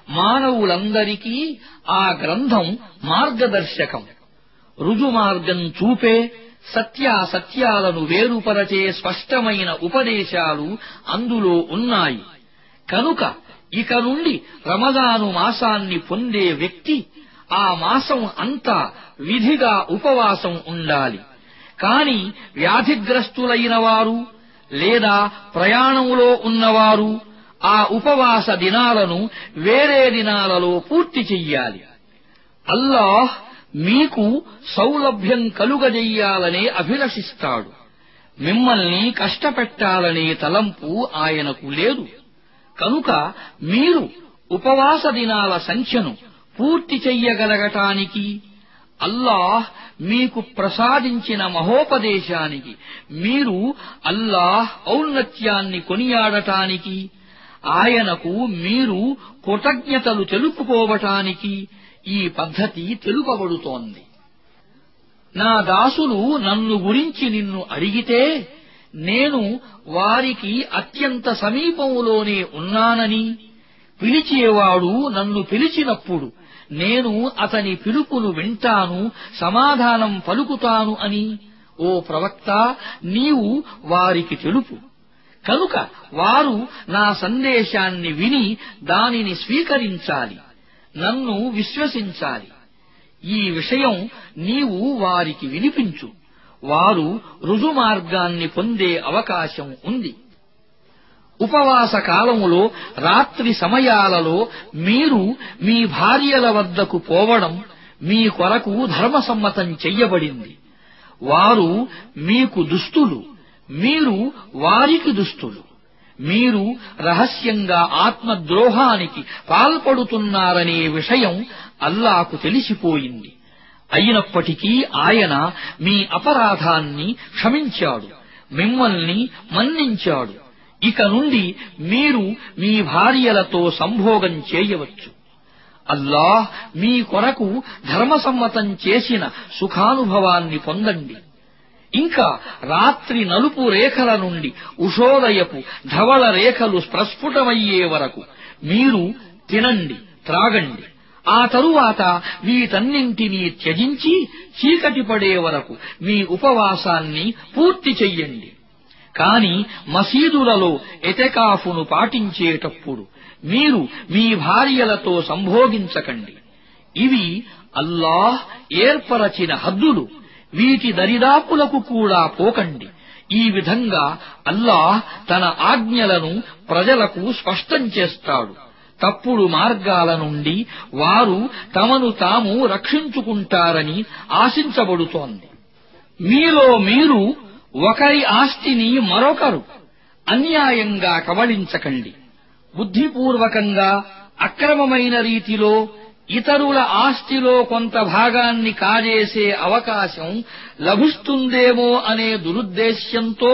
మానవులందరికీ ఆ గ్రంథం మార్గదర్శకం రుజుమార్గం చూపే సత్యాసత్యాలను వేరుపరచే స్పష్టమైన ఉపదేశాలు అందులో ఉన్నాయి కనుక ఇక నుండి రమదాను మాసాన్ని పొందే వ్యక్తి ఆ మాసం అంతా విధిగా ఉపవాసం ఉండాలి కాని వ్యాధిగ్రస్తులైన వారు లేదా ప్రయాణంలో ఉన్నవారు ఆ ఉపవాస దినాలను వేరే దినాలలో పూర్తి చెయ్యాలి అల్లాహ్ మీకు సౌలభ్యం కలుగజెయ్యాలనే అభిలషిస్తాడు మిమ్మల్ని కష్టపెట్టాలనే తలంపు ఆయనకు లేదు కనుక మీరు ఉపవాస దినాల సంఖ్యను పూర్తి చెయ్యగలగటానికి అల్లాహ్ మీకు ప్రసాదించిన మహోపదేశానికి మీరు అల్లాహ్ ఔన్నత్యాన్ని కొనియాడటానికి ఆయనకు మీరు కృతజ్ఞతలు తెలుపుకోవటానికి ఈ పద్ధతి తెలుపబడుతోంది నా దాసులు నన్ను గురించి నిన్ను అడిగితే నేను వారికి అత్యంత సమీపంలోనే ఉన్నానని పిలిచేవాడు నన్ను పిలిచినప్పుడు నేను అతని పిలుపును వింటాను సమాధానం పలుకుతాను అని ఓ ప్రవక్త నీవు వారికి తెలుపు కనుక వారు నా సందేశాన్ని విని దానిని స్వీకరించాలి నన్ను విశ్వసించాలి ఈ విషయం నీవు వారికి వినిపించు వారు రుజుమార్గాన్ని పొందే అవకాశం ఉంది ఉపవాస కాలములో రాత్రి సమయాలలో మీరు మీ భార్యల వద్దకు పోవడం మీ కొరకు ధర్మసమ్మతం చెయ్యబడింది వారు మీకు దుస్తులు మీరు వారికి దుస్తులు మీరు రహస్యంగా ఆత్మద్రోహానికి పాల్పడుతున్నారనే విషయం అల్లాకు తెలిసిపోయింది అయినప్పటికీ ఆయన మీ అపరాధాన్ని క్షమించాడు మిమ్మల్ని మన్నించాడు ఇక నుండి మీరు మీ భార్యలతో సంభోగం చేయవచ్చు అల్లాహ్ మీ కొరకు ధర్మసమ్మతం చేసిన సుఖానుభవాన్ని పొందండి ఇంకా రాత్రి నలుపు రేఖల నుండి ఉషోదయపు ధవళ రేఖలు ప్రస్ఫుటమయ్యే వరకు మీరు తినండి త్రాగండి ఆ తరువాత వీటన్నింటినీ త్యజించి చీకటి పడే వరకు మీ ఉపవాసాన్ని పూర్తి చెయ్యండి కాని మసీదులలో ఎతెకాఫును పాటించేటప్పుడు మీరు మీ భార్యలతో సంభోగించకండి ఇవి అల్లాహ్ ఏర్పరచిన హద్దులు వీటి దరిదాపులకు కూడా పోకండి ఈ విధంగా అల్లాహ్ తన ఆజ్ఞలను ప్రజలకు స్పష్టం చేస్తాడు తప్పుడు మార్గాల నుండి వారు తమను తాము రక్షించుకుంటారని ఆశించబడుతోంది మీలో మీరు ఒకరి ఆస్తిని మరొకరు అన్యాయంగా కబళించకండి బుద్ధిపూర్వకంగా అక్రమమైన రీతిలో ఇతరుల ఆస్తిలో కొంత భాగాన్ని కాజేసే అవకాశం లభిస్తుందేమో అనే దురుద్దేశ్యంతో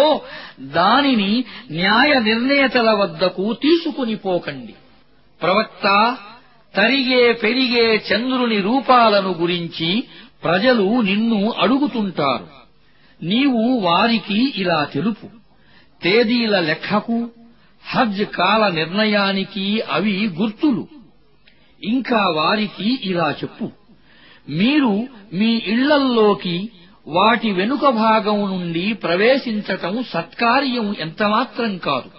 దానిని న్యాయ నిర్ణేతల వద్దకు తీసుకుని పోకండి ప్రవక్త తరిగే పెరిగే చంద్రుని రూపాలను గురించి ప్రజలు నిన్ను అడుగుతుంటారు నీవు వారికి ఇలా తెలుపు తేదీల లెక్కకు హజ్ కాల నిర్ణయానికి అవి గుర్తులు ఇంకా వారికి ఇలా చెప్పు మీరు మీ ఇళ్లల్లోకి వాటి వెనుక భాగం నుండి ప్రవేశించటం సత్కార్యం ఎంతమాత్రం కాదు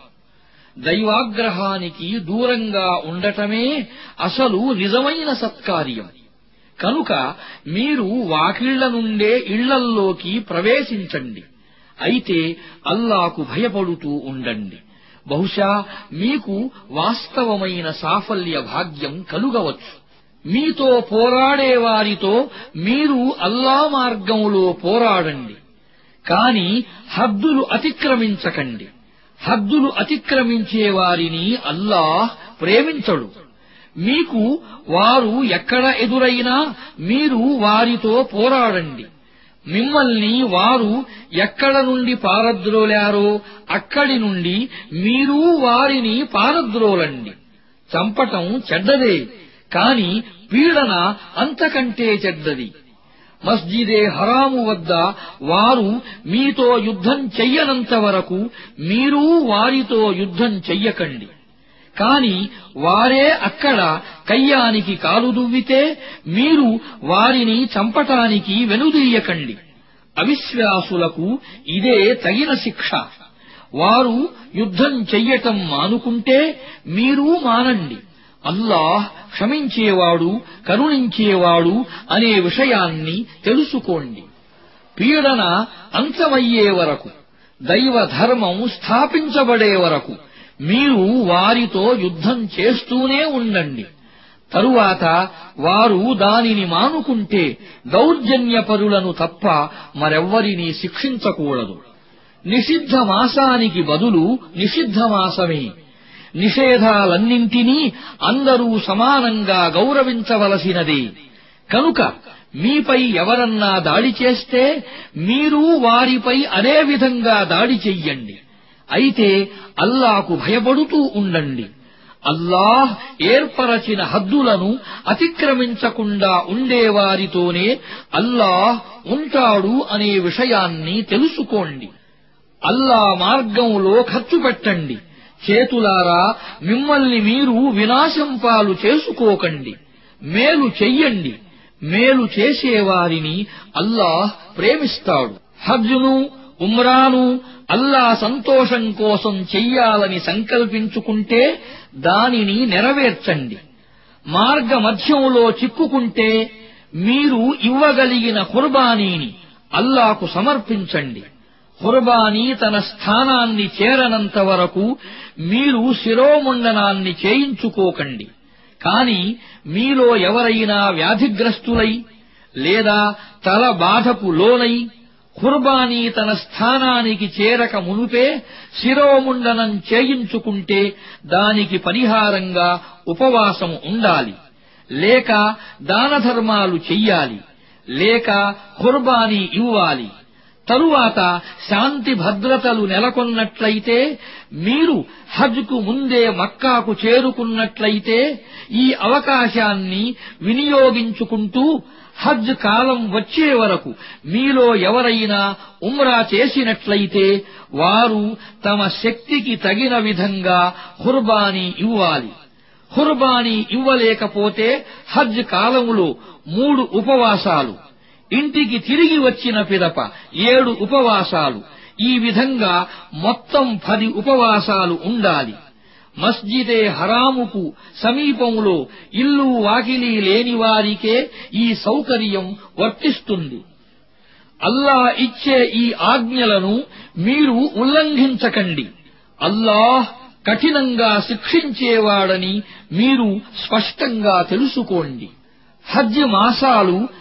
దైవాగ్రహానికి దూరంగా ఉండటమే అసలు నిజమైన సత్కార్యం కనుక మీరు వాకిళ్ల నుండే ఇళ్లల్లోకి ప్రవేశించండి అయితే అల్లాకు భయపడుతూ ఉండండి బహుశా మీకు వాస్తవమైన సాఫల్య భాగ్యం కలుగవచ్చు మీతో పోరాడే వారితో మీరు అల్లా మార్గంలో పోరాడండి కాని హద్దులు అతిక్రమించకండి హద్దులు అతిక్రమించే వారిని అల్లాహ్ ప్రేమించడు మీకు వారు ఎక్కడ ఎదురైనా మీరు వారితో పోరాడండి మిమ్మల్ని వారు ఎక్కడ నుండి పారద్రోలారో అక్కడి నుండి మీరు వారిని పారద్రోలండి చంపటం చెడ్డదే కాని పీడన అంతకంటే చెడ్డది మస్జిదే హరాము వద్ద వారు మీతో యుద్ధం చెయ్యనంత వరకు మీరు వారితో యుద్ధం చెయ్యకండి కాని వారే అక్కడ కయ్యానికి కాలు దువ్వితే మీరు వారిని చంపటానికి వెనుదీయకండి అవిశ్వాసులకు ఇదే తగిన శిక్ష వారు యుద్ధం చెయ్యటం మానుకుంటే మీరూ మానండి అల్లాహ్ క్షమించేవాడు కరుణించేవాడు అనే విషయాన్ని తెలుసుకోండి పీడన అంతమయ్యే వరకు దైవ ధర్మం స్థాపించబడే వరకు మీరు వారితో యుద్ధం చేస్తూనే ఉండండి తరువాత వారు దానిని మానుకుంటే దౌర్జన్యపరులను తప్ప మరెవ్వరినీ శిక్షించకూడదు నిషిద్ధ మాసానికి బదులు నిషిద్ధ మాసమే నిషేధాలన్నింటినీ అందరూ సమానంగా గౌరవించవలసినదే కనుక మీపై ఎవరన్నా దాడి చేస్తే మీరు వారిపై అదే విధంగా దాడి చెయ్యండి అయితే అల్లాకు భయపడుతూ ఉండండి అల్లాహ్ ఏర్పరచిన హద్దులను అతిక్రమించకుండా ఉండేవారితోనే అల్లాహ్ ఉంటాడు అనే విషయాన్ని తెలుసుకోండి అల్లా మార్గంలో ఖర్చు పెట్టండి చేతులారా మిమ్మల్ని మీరు వినాశం పాలు చేసుకోకండి మేలు చెయ్యండి మేలు చేసేవారిని అల్లాహ్ ప్రేమిస్తాడు హజ్ను ఉమ్రాను అల్లా సంతోషం కోసం చెయ్యాలని సంకల్పించుకుంటే దానిని నెరవేర్చండి మార్గ మధ్యంలో చిక్కుకుంటే మీరు ఇవ్వగలిగిన కుర్బానీని అల్లాకు సమర్పించండి కుర్బానీ తన స్థానాన్ని చేరనంత వరకు మీరు శిరోముండనాన్ని చేయించుకోకండి కాని మీలో ఎవరైనా వ్యాధిగ్రస్తులై లేదా తల బాధకు లోనై కుర్బానీ తన స్థానానికి చేరక మునుపే శిరోముండనం చేయించుకుంటే దానికి పరిహారంగా ఉపవాసం ఉండాలి లేక దానధర్మాలు చెయ్యాలి లేక కుర్బానీ ఇవ్వాలి తరువాత శాంతి భద్రతలు నెలకొన్నట్లయితే మీరు హజ్కు ముందే మక్కాకు చేరుకున్నట్లయితే ఈ అవకాశాన్ని వినియోగించుకుంటూ హజ్ కాలం వచ్చే వరకు మీలో ఎవరైనా ఉమ్రా చేసినట్లయితే వారు తమ శక్తికి తగిన విధంగా హుర్బానీ ఇవ్వాలి హుర్బానీ ఇవ్వలేకపోతే హజ్ కాలములో మూడు ఉపవాసాలు ఇంటికి తిరిగి వచ్చిన పిదప ఏడు ఉపవాసాలు ఈ విధంగా మొత్తం పది ఉపవాసాలు ఉండాలి మస్జిదే హరాముకు సమీపంలో ఇల్లు వాకిలి లేని వారికే ఈ సౌకర్యం వర్తిస్తుంది అల్లా ఇచ్చే ఈ ఆజ్ఞలను మీరు ఉల్లంఘించకండి అల్లాహ్ కఠినంగా శిక్షించేవాడని మీరు స్పష్టంగా తెలుసుకోండి హజ్ మాసాలు